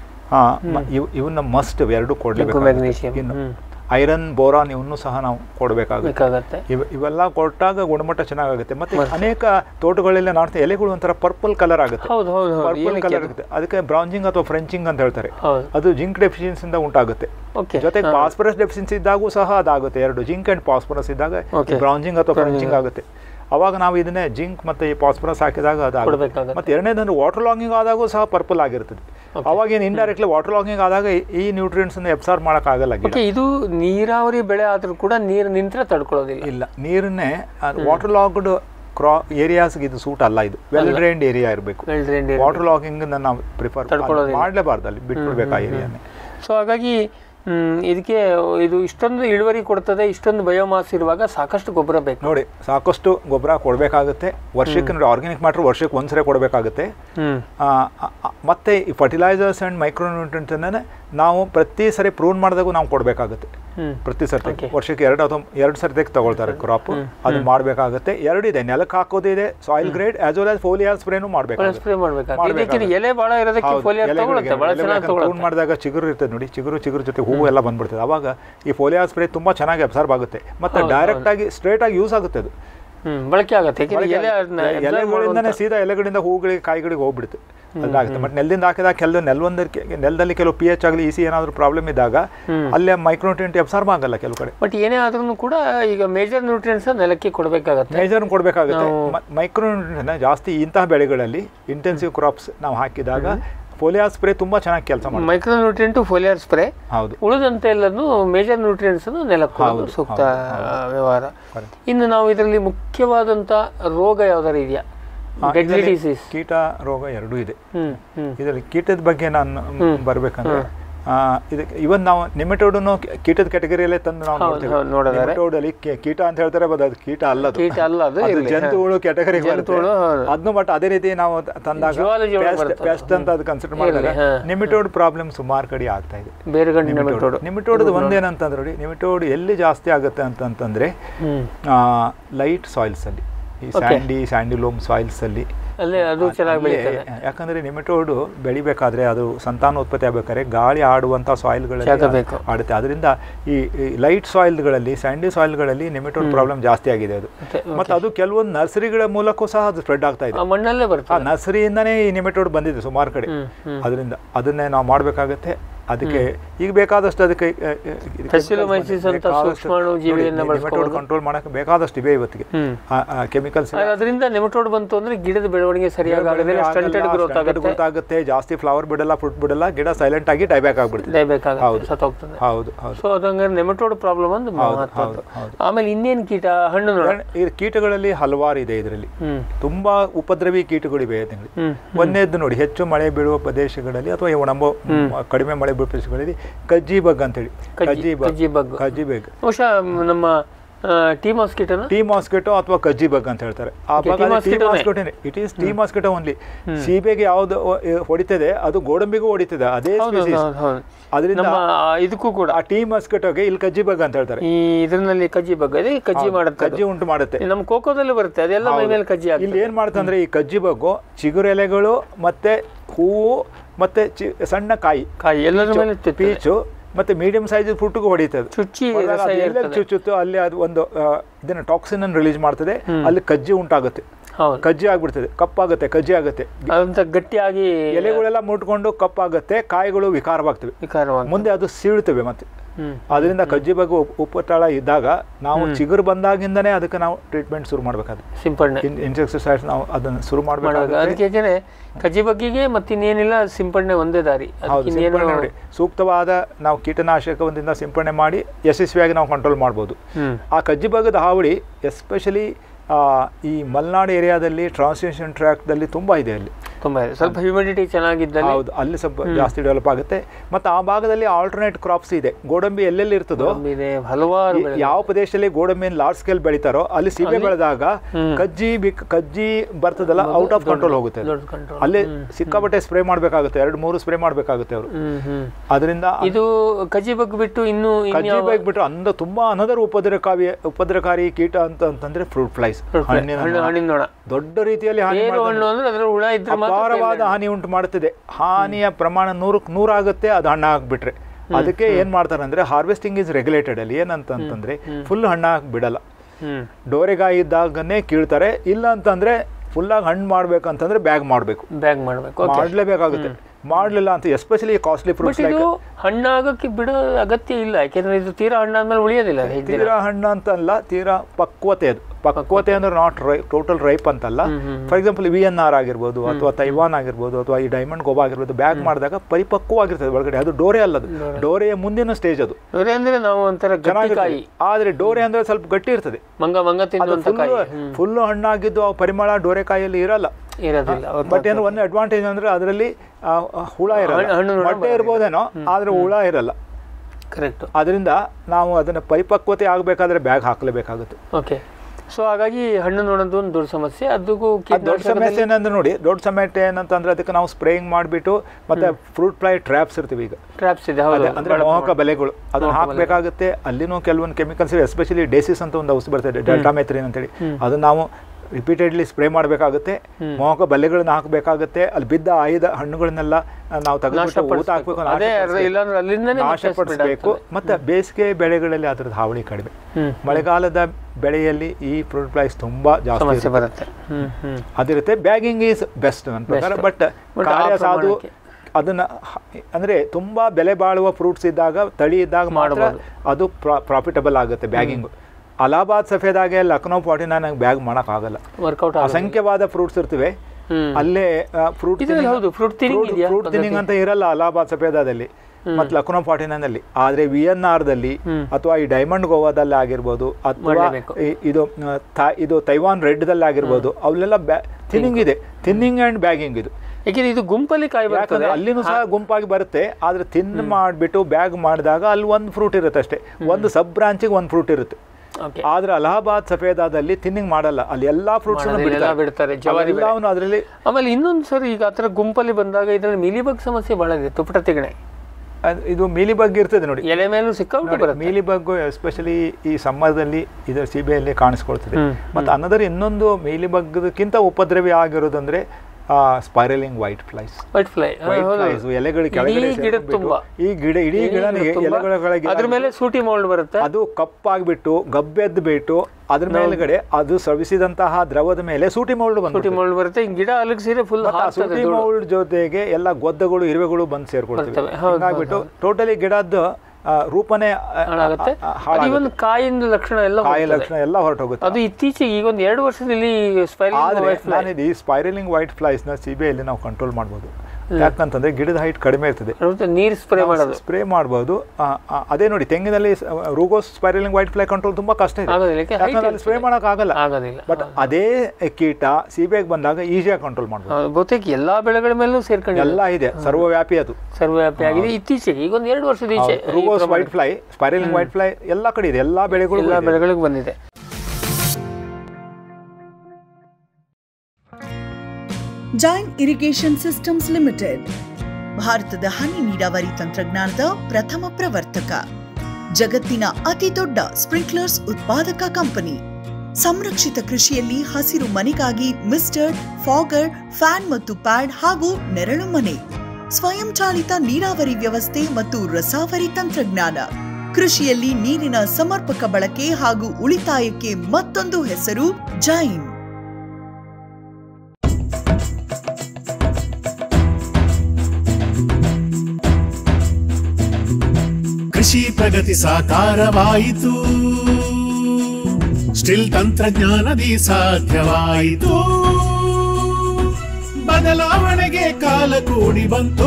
ಇವನ್ನ ಮಸ್ಟ್ ಎರಡು ಕೊಡಲೇಬೇಕು ಮ್ಯಾಗ್ನೀಷಿಯಂ ಇನ್ನು ಹ್ಮ್ ಐರನ್ ಬೋರಾನ್ ಇವನ್ನು ಸಹ ನಾವು ಕೊಡಬೇಕಾಗುತ್ತೆ ಬೇಕಾಗತ್ತೆ ಇವ ಇವೆಲ್ಲ ಕೊಟ್ಟಾಗ ಗುಣಮಟ್ಟ ಚೆನ್ನಾಗುತ್ತೆ ಮತ್ತೆ ಅನೇಕ ತೋಟಗಳಲ್ಲಿ ನಾಡ್ತಾ ಎಲೆಗಳು ಒಂಥರ ಪರ್ಪಲ್ ಕಲರ್ ಆಗುತ್ತೆ ಹೌದು ಹೌದು ಹೌದು ಪರ್ಪಲ್ ಏನಕ್ಕೆ ಕಲರ್ ಅದು? ಆಗುತ್ತೆ ಅದಕ್ಕೆ ಬ್ರೌನ್ಜಿಂಗ್ ಅಥವಾ ಫ್ರೆಂಚಿಂಗ್ ಅಂತ ಹೇಳ್ತಾರೆ ಹೌದು ಅದು ಜಿಂಕ್ ಡೆಫಿಷಿಯನ್ಸಿಂದ ಉಂಟಾಗುತ್ತೆ ಓಕೆ ಜೊತೆಗೆ ಫಾಸ್ಫರಸ್ ಡೆಫಿಷಿಯನ್ಸಿ ಇದ್ದಾಗೂ ಸಹ ಅದಾಗುತ್ತೆ ಎರಡು ಜಿಂಕ್ ಅಂಡ್ ಫಾಸ್ಫರಸ್ ಇದ್ದಾಗ Okay. ಬ್ರೌನ್ಜಿಂಗ್ ಅಥವಾ ಫ್ರೆಂಚಿಂಗ್ ಆಗುತ್ತೆ ಅವಾಗ ನಾವು ಇದನ್ನೇ ಜಿಂಕ್ ಮತ್ತೆ ಈ ಫಾಸ್ಫರಸ್ ಹಾಕಿದಾಗ ಅದಾಗುತ್ತೆ ಕೊಡಬೇಕಾಗತ್ತೆ ಮತ್ತೆ ಎರಡನೇದಂದ್ರೆ ವಾಟರ್ ಲಾಗಿಂಗ್ ಆದಾಗೂ ಸಹ ಪರ್ಪಲ್ ಆಗಿರ್ತದೆ ಅವಾಗ ಏನು ಇಂಡೈರೆಕ್ಟ್ಲಿ ವಾಟರ್ ಲಾಗಿಂಗ್ ಆದಾಗ ಈ- ಈ ನ್ಯೂಟ್ರಿಯೆಂಟ್ಸ್ ಅನ್ನು ಎಬ್ಸಾರ್ವ್ ಮಾಡೋಕ್ಕಾಗಲ್ಲ ಗಿಡ ಓಕೆ ಇದು ನೀರಾವರಿ ಬೆಳೆ ಆದ್ರೂ ಕೂಡ ನೀರು ನಿಂತ್ರೆ ತಡ್ಕೊಳ್ಳೋದಿಲ್ಲ ಇಲ್ಲ ನೀರನ್ನೇ ವಾಟರ್ ಲಾಗ್ಡ್ ಕ್ರಾ ಏರಿಯಾಸ್ಗೆ ಇದು ಸೂಟ್ ಅಲ್ಲ ಇದು ವೆಲ್ ಡ್ರೈನ್ಡ್ ಏರಿಯಾ ಇರಬೇಕು Well drained area. Water logging ನಾವು ಪ್ರಿಫರ್ ತಡ್ಕೊಳ್ಳೋದಿಲ್ಲ. ಮಾಡಲೇಬಾರ್ದು ಅಲ್ಲಿ ಬಿಟ್ಬಿಡ್ಬೇಕು ಆ ಏರಿಯಾನೇ ಸೊ ಹಾಗಾಗಿ ಮ್, ಇದಕ್ಕೆ ಇದು ಇಷ್ಟೊಂದು ಇಳುವರಿ ಕೊಡ್ತದೆ ಇಷ್ಟೊಂದು ಬಯೋಮಾಸ್ ಇರುವಾಗ ಸಾಕಷ್ಟು ಗೊಬ್ಬರ ಬೇಕು ನೋಡಿ ಸಾಕಷ್ಟು ಗೊಬ್ಬರ ಕೊಡಬೇಕಾಗುತ್ತೆ ವರ್ಷಕ್ಕೆ ನೋಡಿ ಆರ್ಗ್ಯಾನಿಕ್ ಮ್ಯಾಟ್ರ್ ವರ್ಷಕ್ಕೆ ಒಂದ್ಸರಿ ಕೊಡಬೇಕಾಗುತ್ತೆ ಹ್ಮ್ ಆ, ಆ, ಆ, ಮತ್ತೆ ಈ ಫರ್ಟಿಲೈಸರ್ಸ್ ಆ್ಯಂಡ್ ಮೈಕ್ರೋನ್ಯೂಟ್ರಿಯೆಂಟ್ಸನ್ನು ನಾವು ಪ್ರತಿ ಸರಿ ಪ್ರೂನ್ ಮಾಡಿದಾಗೂ ನಾವು ಕೊಡಬೇಕಾಗುತ್ತೆ ಹ್ಮ್ ಪ್ರತಿ ಸರ್ತಿ ವರ್ಷಕ್ಕೆ ಎರಡು ಅಥವಾ ಎರಡು ಸರ್ತಿಗೆ ತಗೊಳ್ತಾರೆ ಕ್ರಾಪ್ ಅದು ಮಾಡಬೇಕಾಗುತ್ತೆ ಎರಡು ಇದೆ ನೆಲಕ್ಕೆ ಹಾಕೋದಿದೆ soil grade as well as foliar ಸ್ಪ್ರೇನು ಮಾಡಬೇಕಾಗುತ್ತೆ ಸ್ಪ್ರೇ ಮಾಡ್ಬೇಕಾಗುತ್ತೆ ಇದಕ್ಕೆ ಎಲೆ ಭಾಳ ಇರೋದಕ್ಕೆ ಫೋಲಿಯರ್ ತಗೊಳುತ್ತೆ ಭಾಳ ಚೆನ್ನಾಗಿ ತಗೊಳುತ್ತೆ ಪ್ರೂನ್ ಮಾಡಿದಾಗ ಚಿಗುರು ಇರ್ತದೆ ನೋಡಿ ಚಿಗುರು ಚಿಗುರು ಜೊತೆ ಹೂವು ಎಲ್ಲ ಬಂದ್ಬಿಡ್ತದೆ ಅವಾಗ ಈ ಫೋಲಿಯಾ ಸ್ಪ್ರೇ ತುಂಬಾ ಚೆನ್ನಾಗಿ ಅಬ್ಸರ್ವ್ ಆಗುತ್ತೆ ಮತ್ತೆ ಡೈರೆಕ್ಟ್ ಆಗಿ ಸ್ಟ್ರೇಟ್ ಆಗಿ ಯೂಸ್ ಆಗುತ್ತೆ ಅದು ಹ್ಮ್ ಬಳಕೆ ಆಗುತ್ತೆ ಯಾಕೆಂದ್ರೆ ಎಲೆ ಅದನ್ನ absorb ಎಲೆಗಳಿಂದನೇ ಸೀದಾ ಎಲೆಗಳಿಂದ ಹೂಗಳಿಗೆ ಕಾಯಿಗಳಿಗೆ ಹೋಗ್ಬಿಡುತ್ತೆ ಅದಾಗುತ್ತೆ ಬಟ್ ನೆಲದಿಂದ ಹಾಕಿದಾಗ ಕೆಲವು ನೆಲವೊಂದಕ್ಕೆ ನೆಲದಲ್ಲಿ ಕೆಲವು ಪಿ ಎಚ್ ಆಗಲಿ ಇಸಿ ಏನಾದರೂ ಪ್ರಾಬ್ಲಮ್ ಇದ್ದಾಗ ಅಲ್ಲೇ ಮೈಕ್ರೋಟ್ರೆಂಟ್ ಅಬ್ಸರ್ವ್ ಆಗಲ್ಲ ಕೆಲವು ಕಡೆ ಬಟ್ ಏನೇ ಆದ್ರೂ ಕೂಡ ಈಗ ಮೇಜರ್ ನ್ಯೂಟ್ರಿಯೆಂಟ್ಸ್ ನೆಲಕ್ಕೆ ಕೊಡಬೇಕಾಗತ್ತೆ ಮೇಜರ್ ಕೊಡಬೇಕಾಗುತ್ತೆ ಮೈಕ್ರೋನ್ಯೂಟ್ರಿಯೆಂಟ್ನ ಜಾಸ್ತಿ ಇಂತಹ ಬೆಳೆಗಳಲ್ಲಿ ಇಂಟೆನ್ಸಿವ್ ಕ್ರಾಪ್ಸ್ ನಾವು ಹಾಕಿದಾಗ ಫೋಲಿಯಾ ಸ್ಪ್ರೇ ತುಂಬಾ ಚೆನ್ನಾಗಿ ಕೆಲಸ ಮಾಡುತ್ತೆ ಮೈಕ್ರೋ ನ್ಯೂಟ್ರಿಯೆಂಟ್ ಫೋಲಿಯರ್ ಸ್ಪ್ರೇ ಹೌದು ಉಳಿದಂತೆ ಎಲ್ಲನೂ ಮೇಜರ್ ನ್ಯೂಟ್ರಿಯೆಂಟ್ಸ್ ಅನ್ನು ನೆಲಕ್ಕೆ ಕೊಡೋದು ಹೌದು, ಸೂಕ್ತ ಹೌದು, ಆ, ವ್ಯವಹಾರ Correct. ಇನ್ನು ನಾವು ಇದರಲ್ಲಿ ಮುಖ್ಯವಾದಂತ ರೋಗ ಯಾವ್ದಾರು ಇದೆಯಾ ಆ, ಡೆಡ್ಲಿ ಇದರಲ್ಲಿ ಡಿಸೀಸ್ ಕೀಟ ರೋಗ ಎರಡೂ ಇದೆ ಹ್ಮ್ ಹ್ಮ್ ಇದರಲ್ಲಿ ಕೀಟದ ಬಗ್ಗೆ ನಾನು ಬರ್ಬೇಕಂದ್ರೆ ಆ, ಇದಕ್ಕೆ ಇವನ್ ನಾವು ನಿಮೆಟೋಡನ್ನು ಕೀಟದ ಕ್ಯಾಟಗರಿಯಲ್ಲೇ ತಂದು ನಾವು ಹೌದು, ನೋಡ್ತೇವೆ ಹೌದು, ನೋಡಿದ್ದಾರೆ. Nematode ಅಲ್ಲಿ ಕೀ- ಕೀಟ ಅಂತ ಹೇಳ್ತಾರೆ ಬಟ್ ಅದು ಕೀಟ ಅಲ್ಲ ಅದು. ಕೀಟ ಅಲ್ಲ ಅದು, ಅದು ಇರ್ಲಿ, ಜಂತುಹುಳು ಕ್ಯಾಟಗರಿ ಜಂತುಹುಳು, ಹೌದು. ಅದನ್ನು ಬಟ್ ಅದೇ ರೀತಿ ನಾವು ತ- ತಂದಾಗ Zoology ಒಳಗೆ ಬರ್ತದೆ. ಪೆಸ್ಟ್ ಅಂತ ಅದು ಕನ್ಸಿಡರ್ ಮಾಡಿದಾಗ ಹಾ. ನಿಮಿಟೋಡ್ ಪ್ರಾಬ್ಲಮ್ ಸುಮಾರು ಕಡೆ ಆಗ್ತಾ ಇದೆ ಬೇರೆ ಗಂಟು ನೆಮೆಟೋಡು ನಿಮಿಟೋಡ್ ಒಂದೇನಂತಂದ್ರೆ ನೋಡಿ ನಿಮಿಟೋಡ್ ಎಲ್ಲಿ ಜಾಸ್ತಿ ಆಗುತ್ತೆ ಅಂತಂತಂದ್ರೆ ಹ್ಮ್ ಲೈಟ್ ಸಾಯಿಲ್ಸ್ ಅಲ್ಲಿ ಈ ಸ್ಯಾಂಡಿ ಸ್ಯಾಂಡಿಲೋಮ್ ಸಾಯಿಲ್ಸ್ ಅಲ್ಲಿ ಅಲ್ಲೇ ಅದು ಚೆನ್ನಾಗಿ ಅಲ್ಲೇ ಬೆಳೀತದೆ ಯಾಕಂದ್ರೆ ನಿಮಿಟೋಡು ಬೆಳಿಬೇಕಾದ್ರೆ ಅದು ಸಂತಾನೋತ್ಪತ್ತಿ ಆಗ್ಬೇಕಾದ್ರೆ ಗಾಳಿ ಆಡುವಂತ ಜಾಗ ಸಾಯಿಲ್ಗಳಲ್ಲಿ ಬೇಕು. ಆಡುತ್ತೆ ಅದರಿಂದ ಈ ಲೈಟ್ ಸಾಯಿಲ್ಗಳಲ್ಲಿ ಸ್ಯಾಂಡಿ ಸಾಯಿಲ್ಗಳಲ್ಲಿ ನಿಮಿಟೋಡ್ ಪ್ರಾಬ್ಲಮ್ ಜಾಸ್ತಿ ಆಗಿದೆ ಅದು ಮತ್ತೆ, ಮತ್ತೆ ಅದು ಕೆಲವೊಂದು ನರ್ಸರಿಗಳ ಮೂಲಕವೂ ಸಹ ಅದು ಸ್ಪ್ರೆಡ್ ಆಗ್ತಾ ಇದೆ ಆ ಮಣ್ಣಲ್ಲೇ ಆ ಬರ್ತದೆ ನರ್ಸರಿಯಿಂದನೇ ಈ ನಿಮಿಟೋಡ್ ಬಂದಿದೆ ಸುಮಾರು ಕಡೆ ಹ್ಮ್ ಹ್ಮ್ ಅದರಿಂದ ಅದನ್ನೇ ನಾವು ಮಾಡಬೇಕಾಗತ್ತೆ ಅದಕ್ಕೆ ಈಗ ಬೇಕಾದಷ್ಟು ಅದಕ್ಕೆ Facilomyces ಅಂತ ಸೂಕ್ಷ್ಮಾಣು ಜೀವಿಯನ್ನ ಬಳಸ್ಕೊಬೋದು. ಕಂಟ್ರೋಲ್ ಮಾಡಕ್ಕೆ ಬೇಕಾದಷ್ಟು ಇವೆ ಇವತ್ತಿಗೆ ಹ್ಮ್. ಕೆಮಿಕಲ್ಸ್ ಅದರಿಂದ ನೆಮಟೋಡ್ ಬಂತು ಅಂದ್ರೆ ಗಿಡದ ಬೆಳವಣಿಗೆ ಸರಿಯಾಗಿ ಆಗೋದಿಲ್ಲ ಸ್ಟಂಟೆಡ್ ಗ್ರೋತ್ ಆಗುತ್ತೆ ಗೊತ್ತಾಗುತ್ತೆ ಜಾಸ್ತಿ ಫ್ಲವರ್ ಬಿಡಲ್ಲ ಫ್ರೂಟ್ ಬಿಡಲ್ಲ ಗಿಡ ಸೈಲೆಂಟ್ ಆಗಿ ಡೈಬ್ಯಾಕ್ ಆಗ್ಬಿಡ್ತದೆ ಲೇಬೇಕಾಗುತ್ತೆ ಹೌದು. ಸತ್ತೋಗ್ತದೆ ಹೌದು ಹೌದು ಸೊ ಅದಂಗ ನೆಮಟೋಡ್ ಪ್ರಾಬ್ಲಮ್ ಒಂದು ಮಹತ್ವದ್ದು ಹೌದು. ಆಮೇಲೆ ಇನ್ನೇನ್ ಕೀಟ ಹಣ್ಣು ನೋಡ ಈ ಕೀಟಗಳಲ್ಲಿ ಹಲವಾರು ಇದೆ ಇದರಲ್ಲಿ ಹ್ಮ್ ತುಂಬಾ ಉಪದ್ರವಿ ಕೀಟಗಳಿವೆ ಇದರಲ್ಲಿ ಹ್ಮ್ ಒಂದನೇದ್ದು ನೋಡಿ ಹೆಚ್ಚು ಮಳೆ ಬೀಳುವ ಪ್ರದೇಶಗಳಲ್ಲಿ ಅಥವಾ ಈ ಒಣಂಬ ಕಡಿಮೆ ಮಳೆ ಬೀಳುವ ಪ್ರದೇಶಗಳಲ್ಲಿ ಕಜ್ಜಿ ಬಗ್ ಅಂತೇಳಿ ಕಜ್ಜಿ ಕಜ್ಜಿ ಬಗ್ ಕಜ್ಜಿ ಬಗ್ ಬಹುಶಃ ನಮ್ಮ ಟೀ ಮಾಸ್ಕಿಟನ ಟೀ ಮಾಸ್ಕಿಟೋ ಅಥವಾ ಕಜ್ಜಿ ಬಗ್ ಅಂತ ಹೇಳ್ತಾರೆ ಆ Okay, ಭಾಗ tea ಟೀ mosquito ನೇ. ಮಾಸ್ಕಿಟೋನೆ it is tea mosquito only ಸೀಬೆಗೆ ಯಾವ್ದು ಅಹ್, ಹೊಡಿತದೆ ಅದು ಗೋಡಂಬಿಗೂ ಹೊಡಿತದೆ ಅದೇ ಹೌದು species. ಹೌದು ಹೌದು ಅದರಿಂದ ನಮ್ಮ ಆ, ಇದಕ್ಕೂ ಕೂಡ ಆ ಟೀ ಮಾಸ್ಕಿಟೋಗೆ ಇಲ್ಲಿ ಕಜ್ಜಿ ಬಗ್ ಅಂತ ಹೇಳ್ತಾರೆ ಈ ಇದರಲ್ಲಿ ಕಜ್ಜಿ ಬಗ್ ಇದೆ ಈ ಕಜ್ಜಿ ಮಾಡುತ್ತೆ ಅದು. ಕಜ್ಜಿ ಉಂಟು ಮಾಡುತ್ತೆ ಈ ನಮ್ಮ ಕೋಕೋದಲ್ಲಿ ಬರುತ್ತೆ ಅದೆಲ್ಲ ಮೈ ಮೇಲೆ ಕಜ್ಜಿ ಇಲ್ಲಿ ಆಗ್ತದೆ ಏನ್ ಮಾಡುತ್ತೆ ಅಂದ್ರೆ ಈ ಕಜ್ಜಿ ಬಗ್ಗು ಚಿಗುರು ಎಲೆಗಳು ಮತ್ತೆ ಹೂವು ಮತ್ತೆ ಚಿ- ಸಣ್ಣ ಕಾಯಿ ಕಾಯಿ ಎಲ್ಲರ ಮೇಲೆ ತಿರ್ತದೆ. ಪೀಚು ಮತ್ತೆ ಮೀಡಿಯಂ ಸೈಜ್ ಫ್ರೂಟ್ಗೂ ಹೊಡಿತದೆ ಚುಚ್ಚಿ ಹೊಡೆದಾಗ ರಸ ಅದು ಎಲ್ಲೆಲ್ಲಿ ಇರ್ತದೆ. ಚುಚ್ಚುತ್ತೋ ಅಲ್ಲಿ ಅದು ಒಂದು ಆ, ಇದನ್ನ ಟಾಕ್ಸಿನ್ ಅನ್ನು ರಿಲೀಸ್ ಮಾಡ್ತದೆ ಅಲ್ಲಿ ಕಜ್ಜಿ ಉಂಟಾಗುತ್ತೆ ಹೌದು ಕಜ್ಜಿ ಆಗ್ಬಿಡ್ತದೆ ಕಪ್ಪಾಗುತ್ತೆ ಕಜ್ಜಿ ಆಗುತ್ತೆ ಅದಂತ ಗಟ್ಟಿಯಾಗಿ ಎಲೆಗಳೆಲ್ಲ ಮುಟ್ಕೊಂಡು ಕಪ್ಪಾಗುತ್ತೆ ಕಾಯಿಗಳು ವಿಕಾರವಾಗ್ತವೆ ವಿಕಾರವಾಗಿ ಮುಂದೆ ಅದು ಸೀಳ್ತವೆ ಮತ್ತೆ ಹ್ಮ್ ಅದರಿಂದ ಕಜ್ಜಿ ಬಗ್ಗೆ ಉಪಟಳ ಇದ್ದಾಗ ನಾವು ಚಿಗುರು ಬಂದಾಗಿಂದನೇ ಅದಕ್ಕೆ ನಾವು ಟ್ರೀಟ್ಮೆಂಟ್ ಶುರು ಮಾಡಬೇಕಾದ್ರೆ ಸಿಂಪಡಣೆ ಇನ್ಸೆಕ್ಟಿಸೈಡ್ಸ್ ನಾವು ಅದನ್ನು ಶುರು ಮಾಡುವಾಗ ಮಾಡಬೇಕಾಗುತ್ತೆ ಅದಕ್ಕೆ ಯಾಕೆಂದ್ರೆ ಕಜ್ಜಿ ಬಗ್ಗಿಗೆ ಮತ್ತಿನ್ನೇನಿಲ್ಲ ಸಿಂಪಡಣೆ ಒಂದೇ ದಾರಿ ಹೌದು ಅದಕ್ಕೆ ಇನ್ನೇನು ಸಿಂಪಡಣೆ ನೋಡಿ ಸೂಕ್ತವಾದ ನಾವು ಕೀಟನಾಶಕದಿಂದ ಸಿಂಪಡಣೆ ಮಾಡಿ ಯಶಸ್ವಿಯಾಗಿ ನಾವು ಕಂಟ್ರೋಲ್ ಮಾಡ್ಬೋದು ಹ್ಮ್ ಆ ಕಜ್ಜಿ ಭಾಗದ ಹಾವಳಿ ಎಸ್ಪೆಷಲಿ ಈ ಮಲೆನಾಡು ಏರಿಯಾದಲ್ಲಿ ಟ್ರಾನ್ಸ್ಮಿಷನ್ ಟ್ರ್ಯಾಕ್ದಲ್ಲಿ ತುಂಬ ಇದೆ ಅಲ್ಲಿ ತುಂಬಾ ಇದೆ ಸ್ವಲ್ಪ ಹ್ಯೂಮಿಡಿಟಿ ಚೆನ್ನಾಗಿದ್ದಲ್ಲಿ ಹೌದು ಅಲ್ಲಿ ಸ್ವಲ್ಪ ಜಾಸ್ತಿ ಡೆವಲಪ್ ಆಗುತ್ತೆ ಮತ್ತು ಆ ಭಾಗದಲ್ಲಿ ಆಲ್ಟರ್ನೇಟ್ ಕ್ರಾಪ್ಸ್ ಇದೆ ಗೋಡಂಬಿ ಎಲ್ಲೆಲ್ಲಿ ಇರ್ತದೋ ಇದೆ ಹಲವಾರು ಈ- ಯಾವ ಪ್ರದೇಶದಲ್ಲಿ ಗೋಡಂಬಿಯನ್ನು ಲಾರ್ಜ್ ಸ್ಕೇಲ್ ಬೆಳಿತಾರೋ ಅಲ್ಲಿ ಸೀಬೆ ಬೆಳೆದಾಗ ಕಜ್ಜಿ ಬಿಕ್ ಕಜ್ಜಿ ಬರ್ತದಲ್ಲ ಔಟ್ ಆಫ್ ಕಂಟ್ರೋಲ್ ಹೋಗುತ್ತೆ ಅದು. ದೊಡ್ಡ ಕಂಟ್ರೋಲ್ ಅಲ್ಲೇ ಸಿಕ್ಕಾಪಟ್ಟೆ ಸ್ಪ್ರೇ ಮಾಡಬೇಕಾಗುತ್ತೆ ಎರಡು ಮೂರು ಸ್ಪ್ರೇ ಮಾಡಬೇಕಾಗುತ್ತೆ ಅವರು ಹ್ಮ್ ಹ್ಮ್ ಅದರಿಂದ ಇದು ಕಜ್ಜಿ ಬಗ್ ಬಿಟ್ಟು ಇನ್ನು ಕಜ್ಜಿ ಇನ್ಯಾವ ಬೈಕ್ ಬಿಟ್ಟರೆ ಅಂದ ತುಂಬಾ ಅನದರ್ ಉಪದ್ರಕಾರಿ ಉಪದ್ರಕಾರಿ ಕೀಟ ಅಂತ ಅಂತಂದ್ರೆ ಫ್ರೂಟ್ ಫ್ಲೈಸ್ ಹಣ್ಣಿನ ಹಣ್ಣು ನೊಣ. ಹಣ್ಣಿನ ನೋಣ ದೊಡ್ಡ ರೀತಿಯಲ್ಲಿ ಹಾನಿ ಏನು ಮಾಡ್ತದೆ. ಹಣ್ಣು ಅಂದ್ರೆ ಅದ್ರ ಹುಳ ಇದ್ರೆ ಮಾತ್ರ ಅಪಾರವಾದ ಹಾನಿ ಉಂಟು ಮಾಡುತ್ತದೆ ಹಾನಿಯ ಪ್ರಮಾಣ ನೂರಕ್ಕೆ ನೂರಾಗುತ್ತೆ ಅದು ಹಣ್ಣು ಹಾಕ್ಬಿಟ್ರೆ ಅದಕ್ಕೆ ಏನ್ ಮಾಡ್ತಾರೆ ಅಂದ್ರೆ ಹಾರ್ವೆಸ್ಟಿಂಗ್ ಇಸ್ ರೆಗ್ಯುಲೇಟೆಡ್ ಅಲ್ಲಿ ಏನಂತ ಅಂತಂದ್ರೆ ಫುಲ್ ಹಣ್ಣು ಹಾಕಿ ಬಿಡಲ್ಲ ಹ್ಮ್ ಡೋರೆಗಾಯಿ ಇದ್ದಾಗನೇ ಕೀಳ್ತಾರೆ ಇಲ್ಲ ಅಂತಂದ್ರೆ ಫುಲ್ಲಾಗಿ ಹಣ್ಣು ಮಾಡ್ಬೇಕಂತಂದ್ರೆ ಬ್ಯಾಗ್ ಮಾಡಬೇಕು ಬ್ಯಾಗ್ ಮಾಡ್ಬೇಕು ಓಕೆ ಮಾಡ್ಲೇಬೇಕಾಗುತ್ತೆ ಮಾಡ್ಲಿಲ್ಲ ಅಂತ ಎಸ್ಪೆಷಲಿ ಕಾಸ್ಟ್ಲಿ ಬಟ್ ಫ್ರೂಟ್ಸ್ ಇದು ಹಣ್ಣಾಗಕ್ಕೆ ಬಿಡೋ ಅಗತ್ಯ ಇಲ್ಲ ಯಾಕೆಂದ್ರೆ ಇದು ತೀರಾ ಹಣ್ಣಾದ್ಮೇಲೆ ಉಳಿಯೋದಿಲ್ಲ ಹೆಚ್ಚು ದಿನ. ತೀರಾ ಹಣ್ಣು ಅಂತಲ್ಲ ತೀರಾ ಪಕ್ವತೆ ಅದು ಪಕ್ವತೆ ಅಂದ್ರೆ ನಾಟ್ ರೈ ಟೋಟಲ್ ರೈಪ್ ಅಂತಲ್ಲ for example V N R ಆಗಿರ್ಬೋದು ಅಥವಾ ತೈವಾನ್ ಆಗಿರ್ಬೋದು ಅಥವಾ ಈ ಡೈಮಂಡ್ ಗೋಬಾ ಆಗಿರ್ಬೋದು ಬ್ಯಾಗ್ ಮಾಡಿದಾಗ ಪರಿಪಕ್ವವಾಗಿರ್ತದೆ ಒಳಗಡೆ ಅದು ಡೋರೆ ಅಲ್ಲ ಅದು ಡೋರೆಯ ಮುಂದಿನ ಸ್ಟೇಜ್ ಅದು ಡೋರೆ ಅಂದ್ರೆ ನಾವು ಒಂಥರ ಗಟ್ಟಿ ಕಾಯಿ ಚೆನ್ನಾಗಿರ್ತದೆ ಆದ್ರೆ ಡೋರೆ ಅಂದ್ರೆ ಸ್ವಲ್ಪ ಗಟ್ಟಿ ಇರ್ತದೆ ಮಂಗ ಮಂಗ ತಿನ್ನುವಂತ ಕಾಯಿ ಫುಲ್ ಹಣ್ಣಾಗಿದ್ದು ಆ ಪರಿಮಳ ಡೋರೆಕಾಯಲ್ಲಿ ಇರಲ್ಲ ಇರೋದಿಲ್ಲ ಬಟ್ ಏನು ಒಂದು ಅಡ್ವಾಂಟೇಜ್ ಅಂದ್ರೆ ಅದರಲ್ಲಿ ಆ, ಆ, ಹುಳ ಇರಲ್ಲ ಹಣ್ಣು ನೋಡ ಮೊಟ್ಟೆ ಇರ್ಬೋದೇನೋ ಆದ್ರೆ ಹುಳ ಇರಲ್ಲ ಕರೆಕ್ಟ್ ಅದರಿಂದ ನಾವು ಅದನ್ನ ಪರಿಪಕ್ವತೆ ಆಗಬೇಕಾದ್ರೆ ಬ್ಯಾಗ್ ಹಾಕಲೇಬೇಕಾಗುತ್ತೆ ಓಕೆ ಸೊ ಹಾಗಾಗಿ ಹಣ್ಣು ನೋಡೋದು ಒಂದು ದೊಡ್ಡ ಸಮಸ್ಯೆ ಅದಕ್ಕೂ ಅದು ದೊಡ್ಡ ಸಮಸ್ಯೆ ಏನಂದ್ರೆ ನೋಡಿ ದೊಡ್ಡ ಸಮಸ್ಯೆ ಏನಂತಂದ್ರೆ ಅದಕ್ಕೆ ನಾವು ಸ್ಪ್ರೇಯಿಂಗ್ ಮಾಡಿಬಿಟ್ಟು ಮತ್ತೆ ಫ್ರೂಟ್ ಫ್ಲೈ ಟ್ರ್ಯಾಪ್ಸ್ ಇರ್ತೀವಿ ಈಗ ಟ್ರ್ಯಾಪ್ಸ್ ಇದೆ ಹೌದು ಅದೇ ಅಂದ್ರೆ ಮೋಹಕ ಬೆಲೆಗಳು ಅದನ್ನ ಹಾಕಬೇಕಾಗುತ್ತೆ ಅಲ್ಲಿನೂ ಕೆಲವೊಂದು ಕೆಮಿಕಲ್ಸ್ ಎಸ್ಪೆಷಲಿ ಡೇಸಿಸ್ ಅಂತ ಒಂದು ಔಷಧಿ ಬರ್ತದೆ ಡೆಲ್ಟಾಮೆಥ್ರಿನ್ ಅಂತೇಳಿ ಅದನ್ನ ನಾವು ರಿಪೀಟೆಡ್ಲಿ ಸ್ಪ್ರೇ ಮಾಡಬೇಕಾಗುತ್ತೆ ಮೋಹಕ ಬಲೆಗಳನ್ನ ಹಾಕಬೇಕಾಗುತ್ತೆ ಅಲ್ಲಿ ಬಿದ್ದ ಆಯ್ದ ಹಣ್ಣುಗಳನ್ನೆಲ್ಲ ನಾವು ತೆಗೆದುಬಿಟ್ಟು ಊತ ಹಾಕಬೇಕು ಅದೇ ಅರ್ಧ- ಇಲ್ಲಾಂದ್ರೆ ಅಲ್ಲಿಂದನೇ ಮತ್ತೆ spread ನಾಶಪಡಿಸಬೇಕು ಮತ್ತೆ ಬೇಸಿಗೆ ಬೆಳೆಗಳಲ್ಲಿ ಅದ್ರದ್ದು ಹಾವಳಿ ಕಡಿಮೆ ಹ್ಮ್ ಮಳೆಗಾಲದ ಬೆಳೆಯಲ್ಲಿ ಈ ಫ್ರೂಟ್ ಫ್ಲೈಸ್ ತುಂಬಾ ಜಾಸ್ತಿ ಸಮಸ್ಯೆ ಇರುತ್ತೆ. ಬರುತ್ತೆ ಹ್ಮ್ ಹ್ಮ್ ಅದಿರುತ್ತೆ ಬ್ಯಾಗಿಂಗ್ ಈಸ್ ಬೆಸ್ಟ್ ನನ್ನ ಪ್ರಕಾರ Best. ಬಟ್ But ಆ ಕಾರ್ಯ ಸಾಧು ಪ್ರಮಾಣಕ್ಕೆ. ಅದನ್ನ ಹ- ಅಂದ್ರೆ ತುಂಬಾ ಬೆಲೆ ಬಾಳುವ ಫ್ರೂಟ್ಸ್ ಇದ್ದಾಗ ತಳಿ ಇದ್ದಾಗ ಮಾತ್ರ ಮಾಡ್ಬೋದು. ಅದು ಪ್ರಾಫಿಟಬಲ್ ಆಗುತ್ತೆ ಬ್ಯಾಗಿಂಗ್ ಅಲಹಾಬಾದ್ ಸಫೇದಾಗೆ ಲಕ್ನೋ ಫಾರ್ಟಿ ನೈನ್ ಬ್ಯಾಗ್ ಮಾಡಕ್ ಆಗಲ್ಲ ವರ್ಕೌಟ್ ಆಗ ಅಸಂಖ್ಯವಾದ ಫ್ರೂಟ್ಸ್ ಇರ್ತಿವೆ ಹ್ಮ್ ಅಲ್ಲೇ ಫ್ರೂಟ್ ಇದ್ರಲ್ಲಿ ಹೌದು ಫ್ರೂಟ್ ತಿನ್ನಿಂಗ್ ಇದೆಯಾ ಫ್ರೂಟ್ ತಿನ್ನಿಂಗ್ ಅಂತ ಇರಲ್ಲ ಅಲಹಾಬಾದ್ ಸಫೇದಾದಲ್ಲಿ ಮತ್ತು ಲಕ್ನೋ ಫಾರ್ಟಿ ನೈನ್ ಅಲ್ಲಿ ಆದ್ರೆ ವಿ ಎನ್ ಆರ್ ದಲ್ಲಿ ಅಥವಾ ಈ ಡೈಮಂಡ್ ಗೋವಾದಲ್ಲಿ ಆಗಿರ್ಬೋದು ಅಥವಾ ಮಾಡ್ಲೇಬೇಕು. ಈ- ಇದು ಆ, ಥಾ- ಇದು ತೈವಾನ್ ರೆಡ್ ದಲ್ಲಿ ಆಗಿರ್ಬೋದು ಅವೆಲ್ಲ ಥಿನ್ನಿಂಗ್ ಇದೆ ಥಿನ್ನಿಂಗ್ ಅಂಡ್ ಬ್ಯಾಗಿಂಗ್ ಇದು ಯಾಕೆಂದ್ರೆ ಇದು ಗುಂಪಲ್ಲಿ ಕಾಯಿ ಬರ್ತದೆ ಯಾಕಂದ್ರೆ ಅಲ್ಲಿನೂ ಸಹ ಗುಂಪಾಗಿ ಬರುತ್ತೆ ಆದ್ರೆ ತಿನ್ ಮಾಡಿಬಿಟ್ಟು ಬ್ಯಾಗ್ ಮಾಡಿದಾಗ ಅಲ್ಲಿ ಒಂದು ಫ್ರೂಟ್ ಇರುತ್ತೆ ಅಷ್ಟೇ ಒಂದು ಸಬ್ ಬ್ರಾಂಚಿಗೆ ಒಂದು ಫ್ರೂಟ್ ಇರುತ್ತೆ ಓಕೆ ಆದ್ರೆ ಅಲಹಾಬಾದ್ ಸಫೇದಾದಲ್ಲಿ ತಿನ್ನಿಂಗ್ ಮಾಡಲ್ಲ ಅಲ್ಲಿ ಎಲ್ಲಾ ಫ್ರೂಟ್ಸ್ ಮಾಡೋದಿಲ್ಲ, ಬಿಡ್ತಾರೆ. ಜವಾರಿ ಬೆಳೆ. ಅದರಲ್ಲಿ ಆಮೇಲೆ ಇನ್ನೊಂದು ಸರಿ ಈಗ ಆ ಥರ ಗುಂಪಲ್ಲಿ ಬಂದಾಗ ಇದರಲ್ಲಿ ಮಿಲಿಬಗ್ ಸಮಸ್ಯೆ ಭಾಳ ಇದೆ ತುಪ್ಪಟ ತಿಗಣೆ ಅದ್- ಇದು ಮೀಲಿ ಬಗ್ಗೆ ಇರ್ತದೆ ನೋಡಿ ಎಲೆ ಮೇಲೂ ಸಿಕ್ಕಾಬಿಟ್ಟು ಬರುತ್ತೆ ಮೀಲಿ ಬಗ್ಗು ಎಸ್ಪೆಷಲಿ ಈ ಸಮ್ಮರ್ದಲ್ಲಿ ಇದರ ಸೀಬೆಯಲ್ಲಿ ಕಾಣಿಸ್ಕೊಳ್ತದೆ ಹ್ಮ್, ಮತ್ತು ಅನ್ನೋದರ ಇನ್ನೊಂದು ಮೀಲಿ ಬಗ್ಗದಕ್ಕಿಂತ ಉಪದ್ರವಿ ಆಗಿರೋದಂದ್ರೆ spiralling white flies white fly white flies ಎಲೆಗಳು ಕೆಳಗಡೆ ಇಡೀ ಗಿಡ ಸೇರ್ಕೊಂಡ್ಬಿಟ್ಟು, ತುಂಬಾ ಈ ಗಿಡ ಇಡೀ ಗಿಡ ಎಲೆಗಳ ಕೆಳಗೆ ಅದ್ರ ಮೇಲೆ ಸೂಟಿ ಮೌಲ್ಡ್ ಬರುತ್ತೆ ಅದು ಕಪ್ಪಾಗ್ಬಿಟ್ಟು ಗಬ್ಬೆದ್ದು ಬಿಟ್ಟು ಅದ್ರ ಮೇಲ್ಗಡೆ ಅದು ಸ್ರವಿಸಿದಂತಹ ದ್ರವದ ಮೇಲೆ ಸೂಟಿ ಮೌಲ್ಡ್ ಬಂದು ಸೂಟಿ ಮೌಲ್ಡ್ ಬರುತ್ತೆ ಈ ಗಿಡ ಅಲಗಿಸಿದ್ರೆ ಫುಲ್ ಆ ಸೂಟಿ ಮೌಲ್ಡ್ ಜೊತೆಗೆ ಎಲ್ಲ ಗೊದ್ದಗಳು ಇರುವೆಗಳು ಬಂದು ಸೇರ್ಕೊಳ್ತವೆ ಬರ್ತವೆ. ಹೌದು, ಹಿಂಗಾಗ್ಬಿಟ್ಟು ಟೋಟಲಿ ಗಿಡದ ಆ, ರೂಪನೇ ಆ, ಹಾಳಾಗುತ್ತೆ ಆ, ಆ, ಅದು ಹಾಳಾಗುತ್ತೆ. ಇವನ್ ಕಾಯಿಂದ ಲಕ್ಷಣ ಎಲ್ಲ ಕಾಯಿ ಹೋಗ್ತದೆ. ಲಕ್ಷಣ ಎಲ್ಲ ಹೊರಟೋಗುತ್ತೆ ಅದು ಇತ್ತೀಚೆಗೆ ಈಗ ಒಂದು ಎರಡು ವರ್ಷದಲ್ಲಿ ಸ್ಪೈರಿಂಗ್ ಆದ್ರೆ ನಾನಿದು ಈ ಸ್ಪೈರಲಿಂಗ್ ವೈಟ್ ಫ್ಲೈಸ್ ನ ಸಿಬಿಐಲಿ ನಾವು ಕಂಟ್ರೋಲ್ ಮಾಡ್ಬೋದು ಯಾಕಂತಂದ್ರೆ ಗಿಡದ ಹೈಟ್ ಕಡಿಮೆ ಇರ್ತದೆ ನೀರು ಸ್ಪ್ರೇ ಮಾಡೋದು ಸ್ಪ್ರೇ ಮಾಡ್ಬೋದು ಆ, ಆ, ಅದೇ ನೋಡಿ ತೆಂಗಿನಲ್ಲಿ rugose spiralling white fly control ತುಂಬಾ ಕಷ್ಟ ಇದೆ ಆಗೋದಿಲ್ಲ ಯಾಕೆ height ಯಾಕಂದ್ರೆ ಸ್ಪ್ರೇ ಮಾಡಕ್ ಆಗಲ್ಲ ಆಗೋದಿಲ್ಲ ಬಟ್ ಅದೇ ಕೀಟ ಸಿಬಿಐಗೆ ಬಂದಾಗ ಈಸಿಯಾಗಿ ಕಂಟ್ರೋಲ್ ಮಾಡ್ಬೋದು ಹೌದು, ಬಹುತೇಕ ಎಲ್ಲಾ ಬೆಳೆಗಳ ಮೇಲೂ ಸೇರ್ಕೊಂಡಿದೆ ಎಲ್ಲ ಇದೆ ಸರ್ವವ್ಯಾಪಿ ಅದು ಸರ್ವವ್ಯಾಪಿ ಆಗಿದೆ ಇತ್ತೀಚೆಗೆ ಈಗ ಒಂದು ಎರಡು ವರ್ಷದ ಈಚೆ ಈ ರೂಗೋಸ್ ಪ್ರಮಾಣ white fly spiralling white fly ಎಲ್ಲ ಕಡೆ ಇದೆ ಎಲ್ಲ ಬೆಳೆಗಳು ಎಲ್ಲಾ ಬೆಳೆಗಳಿಗೂ ಬಂದಿದೆ ಜೈನ್ ಇರಿಗೇಷನ್ ಸಿಸ್ಟಮ್ಸ್ ಲಿಮಿಟೆಡ್ ಭಾರತದ ಹನಿ ನೀರಾವರಿ ತಂತ್ರಜ್ಞಾನದ ಪ್ರಥಮ ಪ್ರವರ್ತಕ ಜಗತ್ತಿನ ಅತಿ ದೊಡ್ಡ ಸ್ಪ್ರಿಂಕ್ಲರ್ಸ್ ಉತ್ಪಾದಕ ಕಂಪನಿ ಸಂರಕ್ಷಿತ ಕೃಷಿಯಲ್ಲಿ ಹಸಿರು ಮನೆಗಾಗಿ ಮಿಸ್ಟರ್ ಫಾಗರ್ ಫ್ಯಾನ್ ಮತ್ತು ಪ್ಯಾಡ್ ಹಾಗೂ ನೆರಳು ಮನೆ ಸ್ವಯಂಚಾಲಿತ ನೀರಾವರಿ ವ್ಯವಸ್ಥೆ ಮತ್ತು ರಸಾವರಿ ತಂತ್ರಜ್ಞಾನ ಕೃಷಿಯಲ್ಲಿ ನೀರಿನ ಸಮರ್ಪಕ ಬಳಕೆ ಹಾಗೂ ಉಳಿತಾಯಕ್ಕೆ ಮತ್ತೊಂದು ಹೆಸರು ಜೈನ್ ಕೃಷಿ ಪ್ರಗತಿ ಸಾಕಾರವಾಯಿತು ಸ್ಟಿಲ್ ತಂತ್ರಜ್ಞಾನದಿ ಸಾಧ್ಯವಾಯಿತು ಬದಲಾವಣೆಗೆ ಕಾಲ ಕೂಡಿ ಬಂತು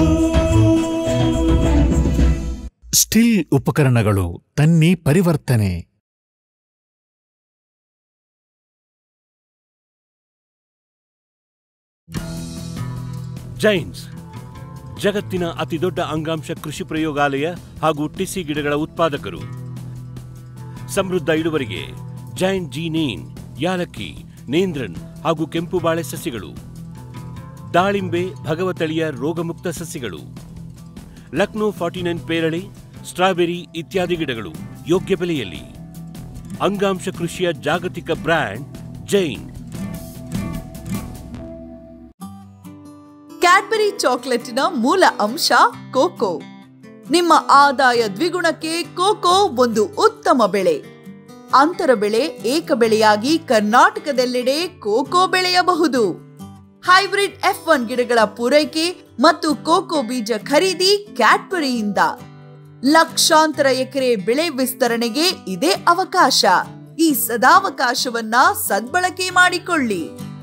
ಸ್ಟಿಲ್ ಉಪಕರಣಗಳು ತನ್ನಿ ಪರಿವರ್ತನೆ ಜೈನ್ಸ್ ಜಗತ್ತಿನ ಅತಿದೊಡ್ಡ ಅಂಗಾಂಶ ಕೃಷಿ ಪ್ರಯೋಗಾಲಯ ಹಾಗೂ ಟಿಸಿ ಗಿಡಗಳ ಉತ್ಪಾದಕರು ಸಮೃದ್ಧ ಇಳುವರಿಗೆ ಜೈನ್ ಜಿ ನೇನ್ ಯಾಲಕ್ಕಿ ನೇಂದ್ರನ್ ಹಾಗೂ ಕೆಂಪು ಬಾಳೆ ಸಸಿಗಳು ದಾಳಿಂಬೆ ಭಗವತಳಿಯ ರೋಗಮುಕ್ತ ಸಸಿಗಳು ಲಕ್ನೋ ಫಾರ್ಟಿ ನೈನ್ ಪೇರಳೆ ಸ್ಟ್ರಾಬೆರಿ ಇತ್ಯಾದಿ ಗಿಡಗಳು ಯೋಗ್ಯ ಬೆಲೆಯಲ್ಲಿ ಅಂಗಾಂಶ ಕೃಷಿಯ ಜಾಗತಿಕ ಬ್ರ್ಯಾಂಡ್ ಜೈನ್ ಕ್ಯಾಡ್ಬರಿ ಚಾಕೊಲೇಟಿನ ಮೂಲ ಅಂಶ ಕೋಕೋ ನಿಮ್ಮ ಆದಾಯ ದ್ವಿಗುಣಕ್ಕೆ ಕೋಕೋ ಒಂದು ಉತ್ತಮ ಬೆಳೆ ಅಂತರ ಬೆಳೆ ಏಕ ಬೆಳೆಯಾಗಿ ಕರ್ನಾಟಕದೆಲ್ಲೆಡೆ ಕೋಕೋ ಬೆಳೆಯಬಹುದು ಹೈಬ್ರಿಡ್ ಎಫ್ ಒನ್ ಗಿಡಗಳ ಪೂರೈಕೆ ಮತ್ತು ಕೋಕೋ ಬೀಜ ಖರೀದಿ ಕ್ಯಾಡ್ಬರಿಯಿಂದ ಲಕ್ಷಾಂತರ ಎಕರೆ ಬೆಳೆ ವಿಸ್ತರಣೆಗೆ ಇದೇ ಅವಕಾಶ ಈ ಸದಾವಕಾಶವನ್ನ ಸದ್ಬಳಕೆ ಮಾಡಿಕೊಳ್ಳಿ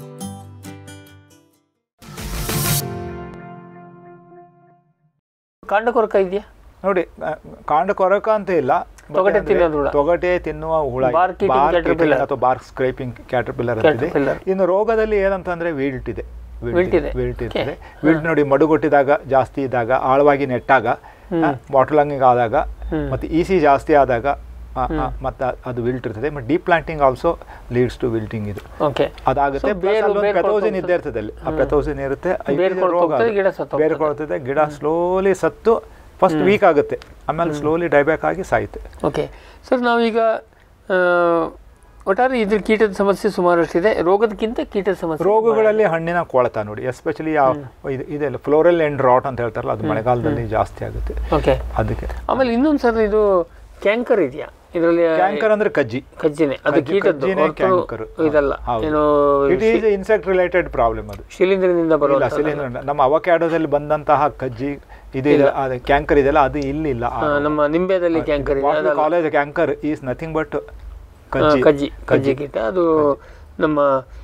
ಕಾಂಡ ಕೊರಕ ಇದೆಯಾ ನೋಡಿ ಆ, ಕಾಂಡ ಕೊರಕ ಅಂತ ಇಲ್ಲ but ತೊಗಟೆ ಅಂದ್ರೆ ತಿನ್ನೋದು ಹುಳ. ತೊಗಟೆ ತಿನ್ನುವ ಹುಳ ಇದೆ. Bark eating Bark caterpillar. eating ಅಥವಾ ಬಾರ್ಕ್ ಸ್ಕ್ರೇಪಿಂಗ್ ಕ್ಯಾಟರ್ಪಿಲ್ಲರ್ ಅಂತಿದೆ Caterpillar. ಇನ್ನು ರೋಗದಲ್ಲಿ ಏನಂತಂದ್ರೆ ವೀಲ್ಟ್ ಇದೆ Wilt ಇದೆ. ವಿಲ್ಟ್ ಇರ್ತದೆ ವಿಲ್ಟ್ ನೋಡಿ ಮಡುಗೊಟ್ಟಿದಾಗ ಜಾಸ್ತಿ ಇದ್ದಾಗ ಆಳವಾಗಿ ನೆಟ್ಟಾಗ ಬಾಟಲಂಗಿಂಗ್ ಆದಾಗ ಮತ್ತೆ ಇ ಸಿ ಜಾಸ್ತಿ ಆದಾಗ ಆ, ಆ, ಮತ್ತೆ ಅದು ವಿಲ್ಟ್ ಇರ್ತದೆ ಮತ್ತೆ deep planting also leads to wilting ಇದು ಓಕೆ ಅದಾಗುತ್ತೆ So, ಬೇರು- ಬೇರು ಪೆಥೋಸಿನ್ ಕೊಳ್ತು ಇದ್ದೇ ಇರ್ತದೆ ಅಲ್ಲಿ ಆ ಪೆಥೋಸಿನ್ ಇರುತ್ತೆ ಆ ಬೇರು ಇದು ಕೊಳ್ತು ರೋಗ ಹೋಗ್ತದೆ, ಅದು. ಗಿಡ ಸತ್ತು ಬೇರು ಕೊಳ್ತದೆ ಗಿಡ ಸ್ಲೋಲಿ ಸತ್ತು ಫಸ್ಟ್ ವೀಕ್ ಆಗುತ್ತೆ ಆಮೇಲೆ ಸ್ಲೋಲಿ ಡೈಬ್ಯಾಕ್ ಆಗಿ ಸಾಯುತ್ತೆ ಓಕೆ ಸರ್ ನಾವೀಗ ಆ, ಒಟ್ಟಾರೆ ಇದ್ರ ಕೀಟದ ಸಮಸ್ಯೆ ಸುಮಾರಷ್ಟಿದೆ ರೋಗದಕ್ಕಿಂತ ಕೀಟದ ಸಮಸ್ಯೆ ರೋಗಗಳಲ್ಲಿ ಹಣ್ಣಿನ ಕೊಳತ ನೋಡಿ ಎಸ್ಪೆಷಲಿ ಇದು ಇದೆಲ್ಲ ಫ್ಲೋರಲ್ ಎಂಡ್ ರಾಟ್ ಅಂತ ಹೇಳ್ತಾರಲ್ಲ ಅದು ಮಳೆಗಾಲದಲ್ಲಿ ಜಾಸ್ತಿ ಆಗುತ್ತೆ ಓಕೆ ಅದಕ್ಕೆ ಆಮೇಲೆ ಇನ್ನೊಂದು ಸರ್ ಇದು ಕ್ಯಾಂಕರ್ ಇದೆಯಾ ಇದರಲ್ಲಿ ಕ್ಯಾಂಕರ್ ಅಂದ್ರೆ ಕಜ್ಜಿ ಕಜ್ಜಿನೆ ಅದು ಕಜ್ಜಿ- ಕೀಟದ್ದು ಕಜ್ಜಿನೇ ಹೊರ್ತು ಕ್ಯಾಂಕರ್ ಇದಲ್ಲ ಏನು it is insect related problem ಅದು ಶಿಲೀಂಧ್ರದಿಂದ ಇಲ್ಲ ಬರುವ ಸಿಲಿಂಡರ್ ನಮ್ಮ ಅವಕ್ಯಾಡೋದಲ್ಲಿ ಬಂದಂತಹ ಕಜ್ಜಿ ಇದೆ ಅದು ಕ್ಯಾಂಕರ್ ಇದೆಯಲ್ಲ ಅದು ಇಲ್ಲಿಲ್ಲ ನಮ್ಮ ನಿಂಬೆದಲ್ಲಿ ಕ್ಯಾಂಕರ್ ಇದೆ ಅದಲ್ಲ. College canker is nothing but ಆ, ಕಜ್ಜಿ ಕಜ್ಜಿ ಕಜ್ಜಿ ಕೀಟ ಅದು ನಮ್ಮ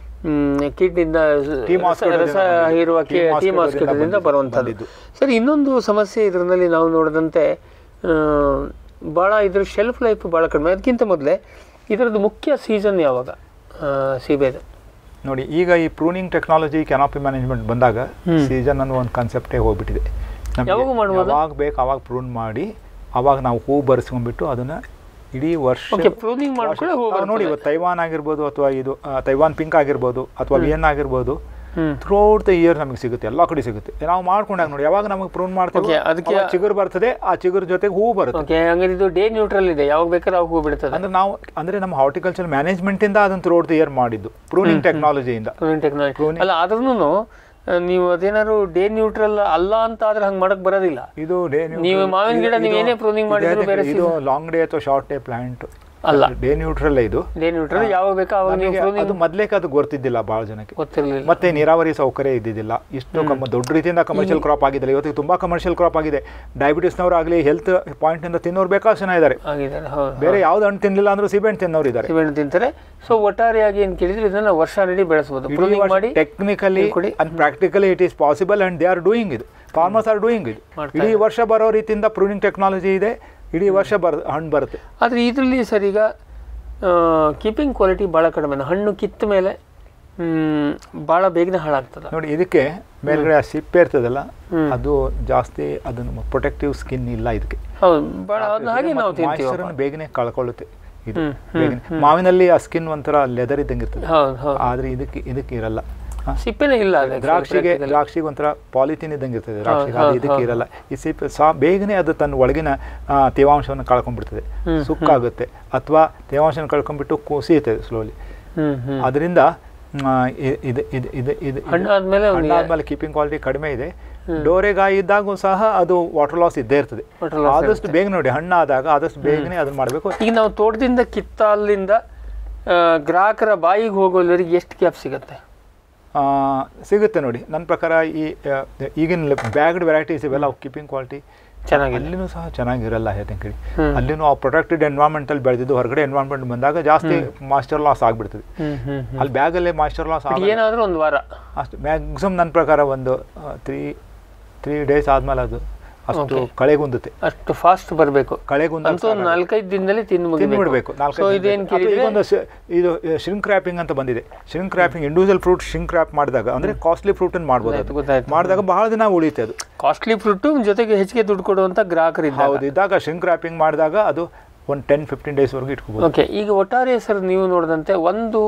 ಕೀಟದಿಂದ Tea mosquito ರಸ ದಿಂದ ಬಂದಿದ್ದು. ಹೀರುವ Tea mosquito ಟೀ ದಿಂದ ಮಾಸ್ಕಿಟದಿಂದ ಬಂದಿದ್ದು. ಬರುವಂಥದ್ದು ಬಂದಿದ್ದು. ಸರ್ ಇನ್ನೊಂದು ಸಮಸ್ಯೆ ಇದರಲ್ಲಿ ನಾವು ನೋಡಿದಂತೆ ಆ, ಭಾಳ ಇದ್ರ ಶೆಲ್ಫ್ ಲೈಫ್ ಭಾಳ ಕಡಿಮೆ ಅದಕ್ಕಿಂತ ಮೊದಲೇ ಇದರದ್ದು ಮುಖ್ಯ ಸೀಸನ್ ಯಾವಾಗ ಆ, ಸೀಬೆದು ನೋಡಿ ಈಗ ಈ ಪ್ರೂನಿಂಗ್ ಟೆಕ್ನಾಲಜಿ ಕೆನಾಪಿ ಮ್ಯಾನೇಜ್ಮೆಂಟ್ ಬಂದಾಗ ಸೀಸನ್ ಅನ್ನೋ ಒಂದು ಕಾನ್ಸೆಪ್ಟೇ ಹೋಗ್ಬಿಟ್ಟಿದೆ ನಮ್ಗೆ ಯಾವಾಗೂ ಮಾಡ್ಬೋದಾ? ಯಾವಾಗ ಬೇಕು ಅವಾಗ ಪ್ರೂನ್ ಮಾಡಿ ಅವಾಗ ನಾವು ಹೂ ಬರ್ಸ್ಕೊಂಡ್ಬಿಟ್ಟು ಅದನ್ನ ಇಡೀ ವರ್ಷ ಓಕೆ ಪ್ರೂನಿಂಗ್ ಮಾಡ್ಕೊಳ್ಳಿ ತಾವು ಹೋಗಿ ನೋಡಿ ಇವತ್ತು ತೈವಾನ್ ಆಗಿರ್ಬೋದು ಅಥವಾ ಇದು ಆ, ತೈವಾನ್ ಪಿಂಕ್ ಆಗಿರ್ಬೋದು ಅಥವಾ ವಿಯನ್ ಆಗಿರ್ಬೋದು ಹ್ಮ್. ಥ್ರೂಔಟ್ ದ ಇಯರ್ ನಮಗೆ ಸಿಗುತ್ತೆ ಎಲ್ಲ ಕಡೆ ಸಿಗುತ್ತೆ ನಾವು ಮಾಡ್ಕೊಂಡಾಗ ನೋಡಿ ಯಾವಾಗ ನಮಗೆ ಪ್ರೂನ್ ಮಾಡ್ತೀವಿ Okay, ಅದಕ್ಕೆ- ಅವಾಗ ಚಿಗುರು ಬರ್ತದೆ ಆ ಚಿಗುರು ಜೊತೆಗೆ ಹೂ ಬರುತ್ತೆ ಓಕೆ ಹಂಗಾರೆ ಇದು ಡೇ ನ್ಯೂಟ್ರಲ್ ಇದೆ ಯಾವಾಗ ಬೇಕಾದ್ರೆ ಅವಾಗ ಹೂ ಬಿಡ್ತದೆ ಅಂದ್ರೆ ನಾವು ಅಂದ್ರೆ ನಮ್ಮ ಹಾರ್ಟಿಕಲ್ಚರ್ ಮ್ಯಾನೇಜ್ಮೆಂಟ್ ಇಂದ ಅದನ್ನ ಥ್ರೂಔಟ್ ದ ಇಯರ್ ಮಾಡಿದ್ದು ಪ್ರೂನಿಂಗ್ ಟೆಕ್ನಾಲಜಿಯಿಂದ ಪ್ರೂನಿಂಗ್ ಟೆಕ್ನಾಲಜಿ Pruning. ಅಲ್ಲ ಆದ್ರೂ ಆ, ನೀವು ಅದೇನಾದ್ರು ಡೇ ನ್ಯೂಟ್ರಲ್ ಅಲ್ಲ ಅಂತ ಆದ್ರೆ ಹಂಗೆ ಮಾಡಕ್ ಬರೋದಿಲ್ಲ ಇದು ಡೇ ನೀವು ಮಾವಿನ ಗಿಡ ನೀವು ಏನೇ pruning ಮಾಡಿದ್ರು ಬೇರೆ ಇದು ಲಾಂಗ್ ಡೇ ಅಥವಾ ಶಾರ್ಟ್ ಡೇ ಪ್ಲಾಂಟ್ ಅಲ್ಲ ಡೇ ನ್ಯೂಟ್ರಲ್ ಇದು ಡೇ ನ್ಯೂಟ್ರಲ್ ಯಾವಾಗ ಬೇಕೋ ಅವಾಗ ನೀವು ನಮಗೆ pruning ಅದು ಮೊದ್ಲೇಕ ಅದು ಗೊತ್ತಿದ್ದಿಲ್ಲ ಬಹಳ ಜನಕ್ಕೆ ಗೊತ್ತಿರಲಿಲ್ಲ ಮತ್ತೆ ನೀರಾವರಿ ಸೌಕರ್ಯ ಇದ್ದಿದ್ದಿಲ್ಲ ಇಷ್ಟು ಕಮ್ಮ ದೊಡ್ಡ ರೀತಿಯಿಂದ ಕಮರ್ಷಿಯಲ್ ಕ್ರಾಪ್ ಆಗಿದ್ದಿಲ್ಲ ಇವತ್ತಿಗೆ ತುಂಬಾ ಕಮರ್ಷಿಯಲ್ ಕ್ರಾಪ್ ಆಗಿದೆ ಡಯಾಬಿಟಿಸ್ನವರು ಆಗಲಿ ಹೆಲ್ತ್ ಪಾಯಿಂಟ್ ಇಂದ ತಿನ್ನೋರು ಬೇಕಾಷ್ಟು ಜನ ಇದ್ದಾರೆ ಆಗಿದ್ದಾರೆ ಹೌದು ಬೇರೆ ಯಾವ್ದು ಹಣ್ಣು ತಿನ್ಲಿಲ್ಲ ಅಂದ್ರೂ ಸಿಬೆಹಣ್ಣು ತಿನ್ನೋರು ಇದ್ದಾರೆ ಸಿಮೆಂಟ್ ತಿಂತಾರೆ ಸೊ ಒಟ್ಟಾರೆಯಾಗಿ ಏನು ಕೇಳಿದ್ರೆ ಇದನ್ನ ವರ್ಷ ನಡಿ ಬೆಳೆಸ್ಬೋದು ಪ್ರೂನಿಂಗ್ ಮಾಡಿ ಟೆಕ್ನಿಕಲಿ ಕೊಡಿ. And practically it is possible and they are doing ಇದು ಫಾರ್ಮರ್ಸ್ ಆರ್ ಡೂಯಿಂಗ್ ಇದು ಮಾಡ್ತಾ ಇಡೀ ವರ್ಷ ಬರೋ ರೀತಿಯಿಂದ ಪ್ರೂನಿಂಗ್ ಟೆಕ್ನಾಲಜಿ ಇದೆ ಇಡೀ ವರ್ಷ ಬರ್ ಹಣ್ಣು ಬರುತ್ತೆ ಆದರೆ ಇದರಲ್ಲಿ ಸರ್ ಈಗ ಕೀಪಿಂಗ್ ಕ್ವಾಲಿಟಿ ಭಾಳ ಕಡಿಮೆ ಹಣ್ಣು ಕಿತ್ತ ಮೇಲೆ ಮ್, ಭಾಳ ಬೇಗನೆ ಹಾಳಾಗ್ತದೆ ನೋಡಿ ಇದಕ್ಕೆ ಮೇಲ್ಗಡೆ ಆ ಸಿಪ್ಪೆ ಇರ್ತದಲ್ಲ ಅದು ಜಾಸ್ತಿ ಅದನ್ನು ಪ್ರೊಟೆಕ್ಟಿವ್ ಸ್ಕಿನ್ ಇಲ್ಲ ಇದಕ್ಕೆ ಹೌದು ಭಾಳ ಅದನ್ನ ಹಾಗೆ ನಾವು ತಿಂತೀವಿ ಮಾಯಿಶ್ಚರ್ ಬೇಗನೆ ಕಳ್ಕೊಳ್ಳುತ್ತೆ ಇದು ಬೇಗನೆ ಮಾವಿನಲ್ಲಿ ಆ ಸ್ಕಿನ್ ಒಂಥರ ಲೆದರ್ ಇದ್ದಂಗೆ ಇರ್ತದೆ ಹೌದು ಹೌದು ಆದ್ರೆ ಇದಕ್ಕೆ ಇದಕ್ಕೆ ಇರಲ್ಲ ಹ? ಸಿಪ್ಪೆನೇ ಇಲ್ಲ ಅದಕ್ಕೆ ದ್ರಾಕ್ಷಿಗೆ ದ್ರಾಕ್ಷಿಗೆ ಒಂಥರ ಪಾಲಿಥಿನ್ ಇದ್ದಂಗೆ ಇರ್ತದೆ ದ್ರಾಕ್ಷಿಗೆ ಅದು ಇದಕ್ಕೆ ಇರಲ್ಲ ಈ ಸಿಪ್ಪೆ ಸಾ ಬೇಗನೆ ಅದು ತನ್ನ ಒಳಗಿನ ಆ, ತೇವಾಂಶವನ್ನು ಕಳ್ಕೊಂಡ್ಬಿಡ್ತದೆ ಸುಕ್ಕಾಗುತ್ತೆ ಅಥವಾ ತೇವಾಂಶನ ಕಳ್ಕೊಂಡ್ಬಿಟ್ಟು ಕುಸಿಯುತ್ತೆ ಸ್ಲೋಲಿ ಹ್ಮ್ ಹ್ಮ್ ಅದರಿಂದ ಆ, ಇ- ಇದು ಇದು ಇದು ಇದು ಹಣ್ಣು ಆದ್ಮೇಲೆ ಒಂದು ಹಣ್ಣಾದ್ಮೇಲೆ ಕೀಪಿಂಗ್ ಕ್ವಾಲಿಟಿ ಕಡಿಮೆ ಇದೆ ಡೋರೆಗಾಯಿ ಇದ್ದಾಗೂ ಸಹ ಅದು ವಾಟರ್ ಲಾಸ್ ಇದ್ದೇ ಇರ್ತದೆ Water loss ಆದಷ್ಟು ಬೇಗ ನೋಡಿ ಹಣ್ಣಾದಾಗ ಆದಷ್ಟು ಬೇಗನೆ ಅದನ್ನ ಮಾಡಬೇಕು ಈಗ ನಾವು ತೋಟದಿಂದ ಕಿತ್ತಲ್ಲಿಂದ ಆ, ಗ್ರಾಹಕರ ಬಾಯಿಗೆ ಹೋಗೋವರೆಗೆ ಎಷ್ಟು ಗ್ಯಾಪ್ ಸಿಗುತ್ತೆ ಸಿಗುತ್ತೆ ನೋಡಿ ನನ್ನ ಪ್ರಕಾರ ಈ ಆ, ಈಗಿನ ಬ್ಯಾಗ್ಡ್ ವೆರೈಟೀಸ್ ಇವೆಲ್ಲ ಅವು ಕೀಪಿಂಗ್ ಕ್ವಾಲಿಟಿ ಚೆನ್ನಾಗಿದೆ ಅಲ್ಲಿನೂ ಸಹ ಚೆನ್ನಾಗಿರಲ್ಲ ಹೇಳಿ ಅಲ್ಲಿನೂ ಆ ಪ್ರೊಟೆಕ್ಟೆಡ್ ಎನ್ವೈರನ್ಮೆಂಟಲ್ಲಿ ಬೆಳೆದಿದ್ದು ಹೊರಗಡೆ ಎನ್ವೈರನ್ಮೆಂಟ್ ಬಂದಾಗ ಜಾಸ್ತಿ ಮಾಸ್ಟರ್ ಲಾಸ್ ಆಗ್ಬಿಡ್ತದೆ ಹ್ಮ್ ಹ್ಮ್ ಅಲ್ಲಿ ಬ್ಯಾಗಲ್ಲೇ ಮಾಸ್ಟರ್ ಲಾಸ್ ಆಗ ಏನಾದರೂ ಒಂದು ವಾರ ಅಷ್ಟು ಮ್ಯಾಕ್ಸಿಮಮ್ ನನ್ನ ಪ್ರಕಾರ ಒಂದು ತ್ರೀ ತ್ರೀ ಡೇಸ್ ಆದ್ಮೇಲೆ ಅದು ಅಷ್ಟು ಕಳೆಗುಂದುತ್ತೆ ಅಷ್ಟು ಫಾಸ್ಟ್ ಬರಬೇಕು ಕಳೆಗುಂದ ಅಂತೂ ಒಂದು ನಾಲ್ಕೈದು ದಿನದಲ್ಲಿ ತಿಂದು ತಿಂದ್ಬಿಡ್ಬೇಕು ಮುಗಿಬೇಕು ಸೊ ಇದೇನು ಕೇಳಿದ್ರೆ ಒಂದು ಇದು ಶ್ರಿಂಕ್ ರ್ಯಾಪಿಂಗ್ ಅಂತ ಬಂದಿದೆ shrink wrapping individual fruit shrink wrap ಮಾಡಿದಾಗ ಅಂದ್ರೆ ಕಾಸ್ಟ್ಲಿ ಫ್ರೂಟ್ ಅನ್ನು ಮಾಡ್ಬೋದು ಅದು ಗೊತ್ತಾಯ್ತು ಮಾಡಿದಾಗ ಬಹಳ ದಿನ ಉಳಿಯುತ್ತೆ ಅದು ಕಾಸ್ಟ್ಲಿ ಫ್ರೂಟು ಜೊತೆಗೆ ಹೆಚ್ಚಿಗೆ ದುಡ್ಡು ಕೊಡುವಂಥ ಗ್ರಾಹಕರು ಇದ್ದಾರೆ ಹೌದು ಇದ್ದಾಗ ಶ್ರಿಂಕ್ ರ್ಯಾಪಿಂಗ್ ಮಾಡಿದಾಗ ಅದು ಒಂದು ಟೆನ್ ಫಿಫ್ಟೀನ್ ಡೇಸ್ವರೆಗೂ ಇಟ್ಕೋಬೋದು ಓಕೆ ಈಗ ಒಟ್ಟಾರೆ ಸರ್ ನೀವು ನೋಡಿದಂತೆ ಒಂದು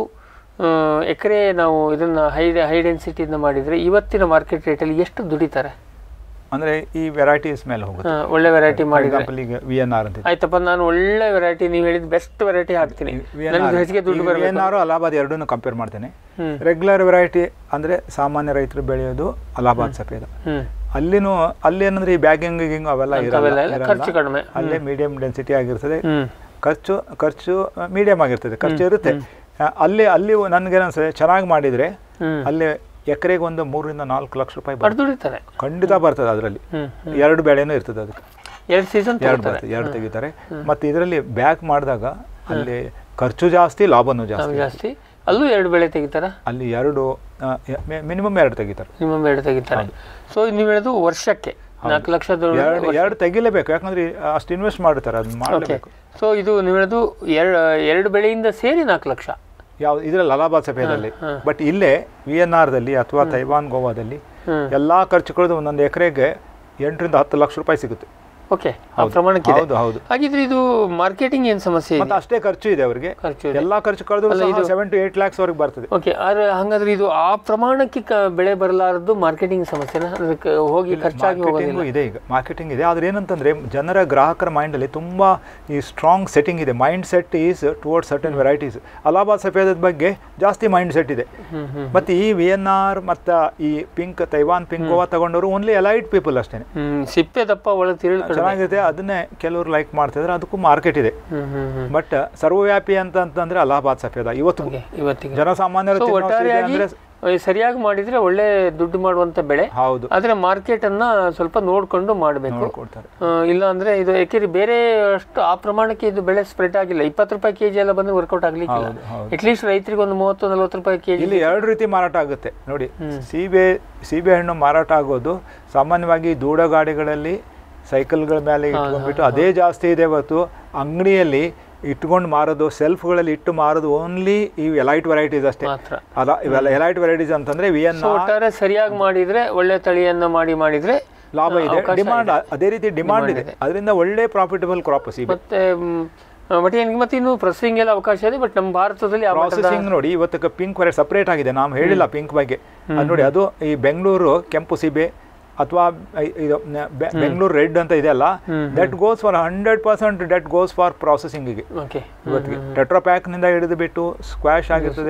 ಎಕರೆ ನಾವು ಇದನ್ನ ಹೈ ಹೈ ಡೆನ್ಸಿಟಿಯಿಂದ ಮಾಡಿದರೆ ಇವತ್ತಿನ ಮಾರ್ಕೆಟ್ ರೇಟಲ್ಲಿ ಎಷ್ಟು ದುಡಿತಾರೆ ಅಂದ್ರೆ ಈ ವೆರೈಟೀಸ್ ಮೇಲೆ ಹೋಗುತ್ತೆ ಆ, ಒಳ್ಳೆ ವೆರೈಟಿ ಫಾರ್ ಮಾಡಿದರೆ ಎಕ್ಸಾಂಪಲ್ ಈಗ ವಿ ಎನ್ ಆರ್ ಅಂತ ಆಯ್ತಪ್ಪ ನಾನು ಒಳ್ಳೆ ವೆರೈಟಿ ನೀವು ಹೇಳಿದ ಬೆಸ್ಟ್ ವೆರೈಟಿ ಹಾಕ್ತೀನಿ ನನಗೆ ಹೆಚ್ಚಿಗೆ ದುಡ್ಡು ವಿ ಬರಬೇಕು ಎನ್ ಆರ್ ಅಲಹಾಬಾದ್ ಎರಡನ್ನೂ ಕಂಪೇರ್ ಮಾಡ್ತೇನೆ ಹ್ಮ್. ರೆಗ್ಯುಲರ್ ವೆರೈಟಿ ಅಂದ್ರೆ ಸಾಮಾನ್ಯ ರೈತರು ಬೆಳೆಯೋದು ಅಲಹಾಬಾದ್ ಸಫೇದ ಹ್ಮ್ ಅಲ್ಲಿನೂ ಅಲ್ಲಿ ಏನಂದ್ರೆ ಈ ಬ್ಯಾಗಿಂಗ್ ಗಿಂಗ್ ಅವೆಲ್ಲ ಇರಲ್ಲ ಅವೆಲ್ಲ ಇಲ್ಲ, ಇರಲ್ಲ. ಖರ್ಚು ಕಡಿಮೆ. ಅಲ್ಲೇ ಮೀಡಿಯಂ ಡೆನ್ಸಿಟಿ ಆಗಿರ್ತದೆ ಹ್ಮ್ ಖರ್ಚು ಖರ್ಚು ಮೀಡಿಯಂ ಆಗಿರ್ತದೆ ಖರ್ಚು ಇರುತ್ತೆ ಆ, ಅಲ್ಲಿ ಅಲ್ಲಿ ನನಗೇನು ಅನ್ಸುತ್ತೆ ಚೆನ್ನಾಗಿ ಮಾಡಿದ್ರೆ ಹ್ಮ್. ಅಲ್ಲಿ ಎಕರೆಗೆ ಒಂದು ಮೂರರಿಂದ ನಾಲ್ಕು ಲಕ್ಷ ರೂಪಾಯಿ ಬರ್ತದೆ. ಬಡ್ದು ದುಡಿತಾರೆ ಖಂಡಿತ ಬರ್ತದೆ ಅದರಲ್ಲಿ ಹ್ಮ್ ಎರಡು ಬೆಳೆನೂ ಇರ್ತದೆ ಅದಕ್ಕೆ ಎರಡು ಸೀಸನ್ ಎರಡು ಬರ್ತದೆ ಎರಡು ತೆಗಿತಾರೆ ಮತ್ತೆ ಇದರಲ್ಲಿ ಬ್ಯಾಕ್ ಮಾಡಿದಾಗ ಅಲ್ಲಿ ಖರ್ಚು ಜಾಸ್ತಿ ಲಾಭನೂ ಜಾಸ್ತಿ ಜಾಸ್ತಿ ಅಲ್ಲೂ ಎರಡು ಬೆಳೆ ತೆಗಿತಾರ ಅಲ್ಲಿ ಎರಡು ಮಿನಿಮಮ್ ಎರಡು ತೆಗಿತಾರೆ ನಿಮ್ಮೊಮ್ಮೆ ಎರಡು ತೆಗಿತಾರೆ ಸೊ ನೀವು ಹೇಳೋದು ವರ್ಷಕ್ಕೆ ನಾಲ್ಕು ಲಕ್ಷ ಎರಡು ಎರಡು ತೆಗಿಲೇಬೇಕು ಯಾಕಂದ್ರೆ ಅಷ್ಟು ಇನ್ವೆಸ್ಟ್ ಮಾಡಿರ್ತಾರೆ ಅದನ್ನ ಓಕೆ ಮಾಡಲೇಬೇಕು ಸೊ ಇದು ನೀವು ಹೇಳೋದು ಎರಡು ಎರಡು ಬೆಳೆಯಿಂದ ಸೇರಿ ನಾಲ್ಕು ಲಕ್ಷ ಯಾವ ಇದ್ರಲ್ಲಿ ಅಲಹಾಬಾದ್ ಸಫೇದಲ್ಲಿ ಬಟ್ ಇಲ್ಲೇ ವಿ ಎನ್ ಆರ್ದಲ್ಲಿ ಅಥವಾ ತೈವಾನ್ ಗೋವಾದಲ್ಲಿ ಹ್ಮ್. ಎಲ್ಲಾ ಖರ್ಚುಗಳದ್ದು ಒಂದೊಂದು ಎಕರೆಗೆ ಎಂಟರಿಂದ ಹತ್ತು ಲಕ್ಷ ರೂಪಾಯಿ ಸಿಗುತ್ತೆ ಓಕೆ ಆ ಪ್ರಮಾಣಕ್ಕೆ ಹೌದು ಹೌದು ಹಾಗಿದ್ರೆ ಇದು ಮಾರ್ಕೆಟಿಂಗ್ ಏನು ಸಮಸ್ಯೆ ಇದೆ ಮತ್ತೆ ಅಷ್ಟೇ ಖರ್ಚು ಇದೆ ಅವರಿಗೆ ಖರ್ಚು ಇದೆ ಎಲ್ಲಾ ಖರ್ಚು ಕಳೆದು ಸೆವೆನ್ ಟು ಏಟ್ ಲ್ಯಾಕ್ಸ್ ವರೆಗೆ ಬರ್ತದೆ ಓಕೆ ಆದ್ರೆ ಹಂಗಾದ್ರೆ ಇದು ಆ ಪ್ರಮಾಣಕ್ಕೆ ಕ- ಬೆಳೆ ಬರಲಾರದ್ದು ಮಾರ್ಕೆಟಿಂಗ್ ಸಮಸ್ಯೆನ ಅದಕ್ಕೆ ಹೋಗಿ ಖರ್ಚಾಗಿ ಹೋಗೋದಿಲ್ಲ ಮಾರ್ಕೆಟಿಂಗು ಇದೆ ಈಗ ಮಾರ್ಕೆಟಿಂಗ್ ಇದೆ ಆದ್ರೆ ಏನಂತಂದ್ರೆ ಜನರ ಗ್ರಾಹಕರ mind ಅಲ್ಲಿ ತುಂಬಾ ಈ ಸ್ಟ್ರಾಂಗ್ ಸೆಟ್ಟಿಂಗ್ ಇದೆ mind set is toward certain varieties Allahabad ಸಫೇದದ ಬಗ್ಗೆ ಜಾಸ್ತಿ ಮೈಂಡ್ ಸೆಟ್ ಇದೆ ಮತ್ತೆ ಈ ವಿ ಎನ್ ಆರ್ ಮತ್ತು ಈ ಪಿಂಕ್ ತೈವಾನ್ ಪಿಂಕ್ ಗೋವಾ ತಗೊಂಡವರು ಓನ್ಲಿ ಎಲೈಟ್ ಪೀಪಲ್ ಅಷ್ಟೇ ಹ್ಮ್ ಸಿಪ್ಪೆ ದಪ್ಪ ಒಳಗೆ ತಿರುಳು ಕಡಿಮೆ ಚೆನ್ನಾಗಿದೆ ಅದನ್ನೇ ಕೆಲವರು ಲೈಕ್ ಮಾಡ್ತಿದ್ರೆ ಅದಕ್ಕೂ ಮಾರ್ಕೆಟ್ ಇದೆ ಹ್ಮ್ ಹ್ಮ್ ಹ್ಮ್ ಬಟ್ ಸರ್ವವ್ಯಾಪಿ ಅಂತ ಅಂತಂದ್ರೆ ಅಲಹಾಬಾದ್ ಸಫೇದ ಇವತ್ತು ಓಕೆ ಇವತ್ತಿಗೆ ಜನಸಾಮಾನ್ಯರು ಸೊ ತಿನ್ನೋ ಸೀಬೆ ಒಟ್ಟಾರೆಯಾಗಿ ಅಂದ್ರೆ ಅಹ್, ಸರಿಯಾಗಿ ಮಾಡಿದ್ರೆ ಒಳ್ಳೆ ದುಡ್ಡು ಮಾಡುವಂತ ಬೆಳೆ ಹೌದು ಆದ್ರೆ ಮಾರ್ಕೆಟ್ ಅನ್ನ ಸ್ವಲ್ಪ ನೋಡ್ಕೊಂಡು ಮಾಡಬೇಕು ಕೊಡ್ತಾರೆ ಇಲ್ಲ ಅಂದ್ರೆ ಇದು ಯಾಕೆಂದ್ರೆ ಬೇರೆ ಅಷ್ಟು ಆ ಪ್ರಮಾಣಕ್ಕೆ ಇದು ಬೆಳೆ ಸ್ಪ್ರೆಡ್ ಆಗಿಲ್ಲ ಇಪ್ಪತ್ತು ರೂಪಾಯಿ ಕೆಜಿ ಎಲ್ಲ ಬಂದು ವರ್ಕೌಟ್ ಆಗ್ಲಿಕ್ಕಿಲ್ಲ ಹೌದು, ಹೌದು. ಅಟ್ಲೀಸ್ಟ್ ರೈತರಿಗೆ ಒಂದು ಮೂವತ್ತು ನಲ್ವತ್ತು ರೂಪಾಯಿ ಕೆಜಿ ಇಲ್ಲಿ ಎರಡು ರೀತಿ ಮಾರಾಟ ಆಗುತ್ತೆ ನೋಡಿ ಸೀಬೆ ಸೀಬೆ ಹಣ್ಣು ಮಾರಾಟ ಆಗೋದು ಸಾಮಾನ್ಯವಾಗಿ ದೂಡ ಗಾಡಿಗಳಲ್ಲಿ ಸೈಕಲ್ಗಳ ಮೇಲೆ ಇಟ್ಕೊಂಡ್ಬಿಟ್ಟು ಅದೇ ಜಾಸ್ತಿ ಇದೆ ಹೊತ್ತು ಅಂಗಡಿಯಲ್ಲಿ ಇಟ್ಕೊಂಡು ಮಾರೋದು ಸೆಲ್ಫ್ಗಳಲ್ಲಿ ಇಟ್ಟು ಮಾರೋದು ಓನ್ಲಿ ಈ ಎಲೈಟ್ ವೆರೈಟೀಸ್ ಅಷ್ಟೇ ಮಾತ್ರ ಅಲ್ಲ ಇವೆಲ್ಲ ಎಲೈಟ್ ವೆರೈಟೀಸ್ ಅಂತಂದ್ರೆ ವಿ ಎನ್ ಸೊ ಒಟ್ಟಾರೆ ಸರಿಯಾಗಿ ಮಾಡಿದ್ರೆ ಒಳ್ಳೆ ತಳಿಯನ್ನ ಮಾಡಿ ಮಾಡಿದ್ರೆ ಲಾಭ ಇದೆ ಅವಕಾಶ ಡಿಮಾಂಡ್ ಅದೇ ರೀತಿ ಡಿಮಾಂಡ್ ಇದೆ ಅದರಿಂದ ಒಳ್ಳೆ ಪ್ರಾಫಿಟಬಲ್ ಕ್ರಾಪ್ ಸೀಬೆ ಮತ್ತೆ ಮ್, ಬಟ್ ಏನಿಗೆ ಮತ್ತೆ ಇನ್ನು ಪ್ರೊಸೆಸಿಂಗ್ ಎಲ್ಲ ಅವಕಾಶ ಇದೆ ಬಟ್ ನಮ್ಮ ಭಾರತದಲ್ಲಿ ಆ ಮಟ್ಟದ- ಪ್ರಾಸೆಸಿಂಗ್ ನೋಡಿ ಇವತ್ತು ಪಿಂಕ್ ವೆರೈಟಿ ಸಪ್ರೇಟ್ ಆಗಿದೆ ನಾವು ಹೇಳಿಲ್ಲ ಪಿಂಕ್ ಬಗ್ಗೆ ಅದು ನೋಡಿ ಅದು ಈ ಬೆಂಗಳೂರು ಕೆಂಪು ಸೀಬೆ ಅಥವಾ ಇದು ಬೆ- ಬೆಂಗಳೂರು ರೆಡ್ ಅಂತ ಇದೆಯಲ್ಲ that goes for hundred percent that goes for ಪ್ರಾಸೆಸಿಂಗಿಗೆ ಓಕೆ ಇವತ್ತಿಗೆ ಟೆಟ್ರಾ ಪ್ಯಾಕ್ನಿಂದ ಹಿಡಿದು ಬಿಟ್ಟು ಸ್ಕ್ವಾಶ್ ಆಗಿರ್ತದೆ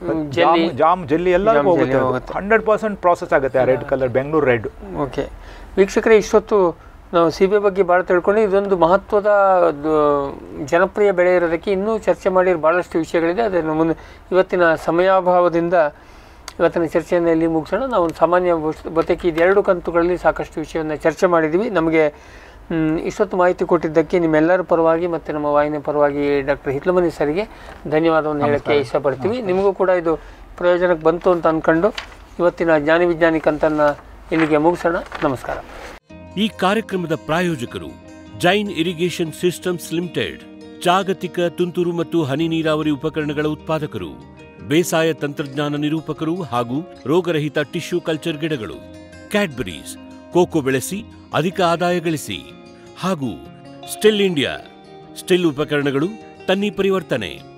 hmm, jelly jam jam jelly ಎಲ್ಲ ಜಾಮ್ ಹೋಗುತ್ತೆ ಜೆಲ್ಲಿ ಹೋಗುತ್ತೆ. ಹಂಡ್ರೆಡ್ ಪರ್ಸೆಂಟ್ ಪ್ರಾಸೆಸ್ ಆಗುತ್ತೆ red colour Bengaluru red okay ವೀಕ್ಷಕರೇ ಇಷ್ಟೊತ್ತು ನಾವು ಸೀಬೆ ಬಗ್ಗೆ ಭಾಳ ತಿಳ್ಕೊಂಡು ಇದೊಂದು ಮಹತ್ವದ ಅದು ಜನಪ್ರಿಯ ಬೆಳೆ ಇರೋದಕ್ಕೆ ಇನ್ನೂ ಚರ್ಚೆ ಮಾಡಿ ಭಾಳಷ್ಟು ವಿಷಯಗಳಿದೆ ಅದನ್ನು ಮುಂದೆ ಇವತ್ತಿನ ಸಮಯಾಭಾವದಿಂದ ಇವತ್ತಿನ ಚರ್ಚೆಯನ್ನು ಇಲ್ಲಿ ಮುಗಿಸೋಣ ನಾವು ಒಂದು ಸಾಮಾನ್ಯ ಬಸ್- ಬದುಕಿ ಇದೆರಡು ಕಂತುಗಳಲ್ಲಿ ಸಾಕಷ್ಟು ವಿಷಯವನ್ನು ಚರ್ಚೆ ಮಾಡಿದ್ವಿ ನಮಗೆ ಮ್, ಇಷ್ಟೊತ್ತು ಮಾಹಿತಿ ಕೊಟ್ಟಿದ್ದಕ್ಕೆ ನಿಮ್ಮೆಲ್ಲರ ಪರವಾಗಿ ಮತ್ತು ನಮ್ಮ ವಾಹಿನಿ ಪರವಾಗಿ ಡಾಕ್ಟರ್ ಹಿತ್ಲಮನಿ ಸರಿಗೆ ಧನ್ಯವಾದವನ್ನು ಹೇಳಕ್ಕೆ ಇಷ್ಟಪಡ್ತೀವಿ ನಿಮಗೂ ಕೂಡ ಇದು ಪ್ರಯೋಜನಕ್ಕೆ ಬಂತು ಅಂತ ಅಂದ್ಕೊಂಡು ಇವತ್ತಿನ ಜ್ಞಾನಿ ವಿಜ್ಞಾನಿ ಕಂತನ್ನು ಇಲ್ಲಿಗೆ ಮುಗಿಸೋಣ ನಮಸ್ಕಾರ ಈ ಕಾರ್ಯಕ್ರಮದ ಪ್ರಾಯೋಜಕರು ಜೈನ್ ಇರಿಗೇಷನ್ ಸಿಸ್ಟಮ್ಸ್ ಲಿಮಿಟೆಡ್ ಜಾಗತಿಕ ತುಂತುರು ಮತ್ತು ಹನಿ ನೀರಾವರಿ ಉಪಕರಣಗಳ ಉತ್ಪಾದಕರು ಬೇಸಾಯ ತಂತ್ರಜ್ಞಾನ ನಿರೂಪಕರು ಹಾಗೂ ರೋಗರಹಿತ ಟಿಶ್ಯೂ ಕಲ್ಚರ್ ಗಿಡಗಳು ಕ್ಯಾಡ್ಬರೀಸ್ ಕೋಕೋ ಬೆಳೆಸಿ ಅಧಿಕ ಆದಾಯ ಗಳಿಸಿ ಹಾಗೂ ಸ್ಟಿಲ್ ಇಂಡಿಯಾ ಸ್ಟಿಲ್ ಉಪಕರಣಗಳು ತನ್ನಿ ಪರಿವರ್ತನೆ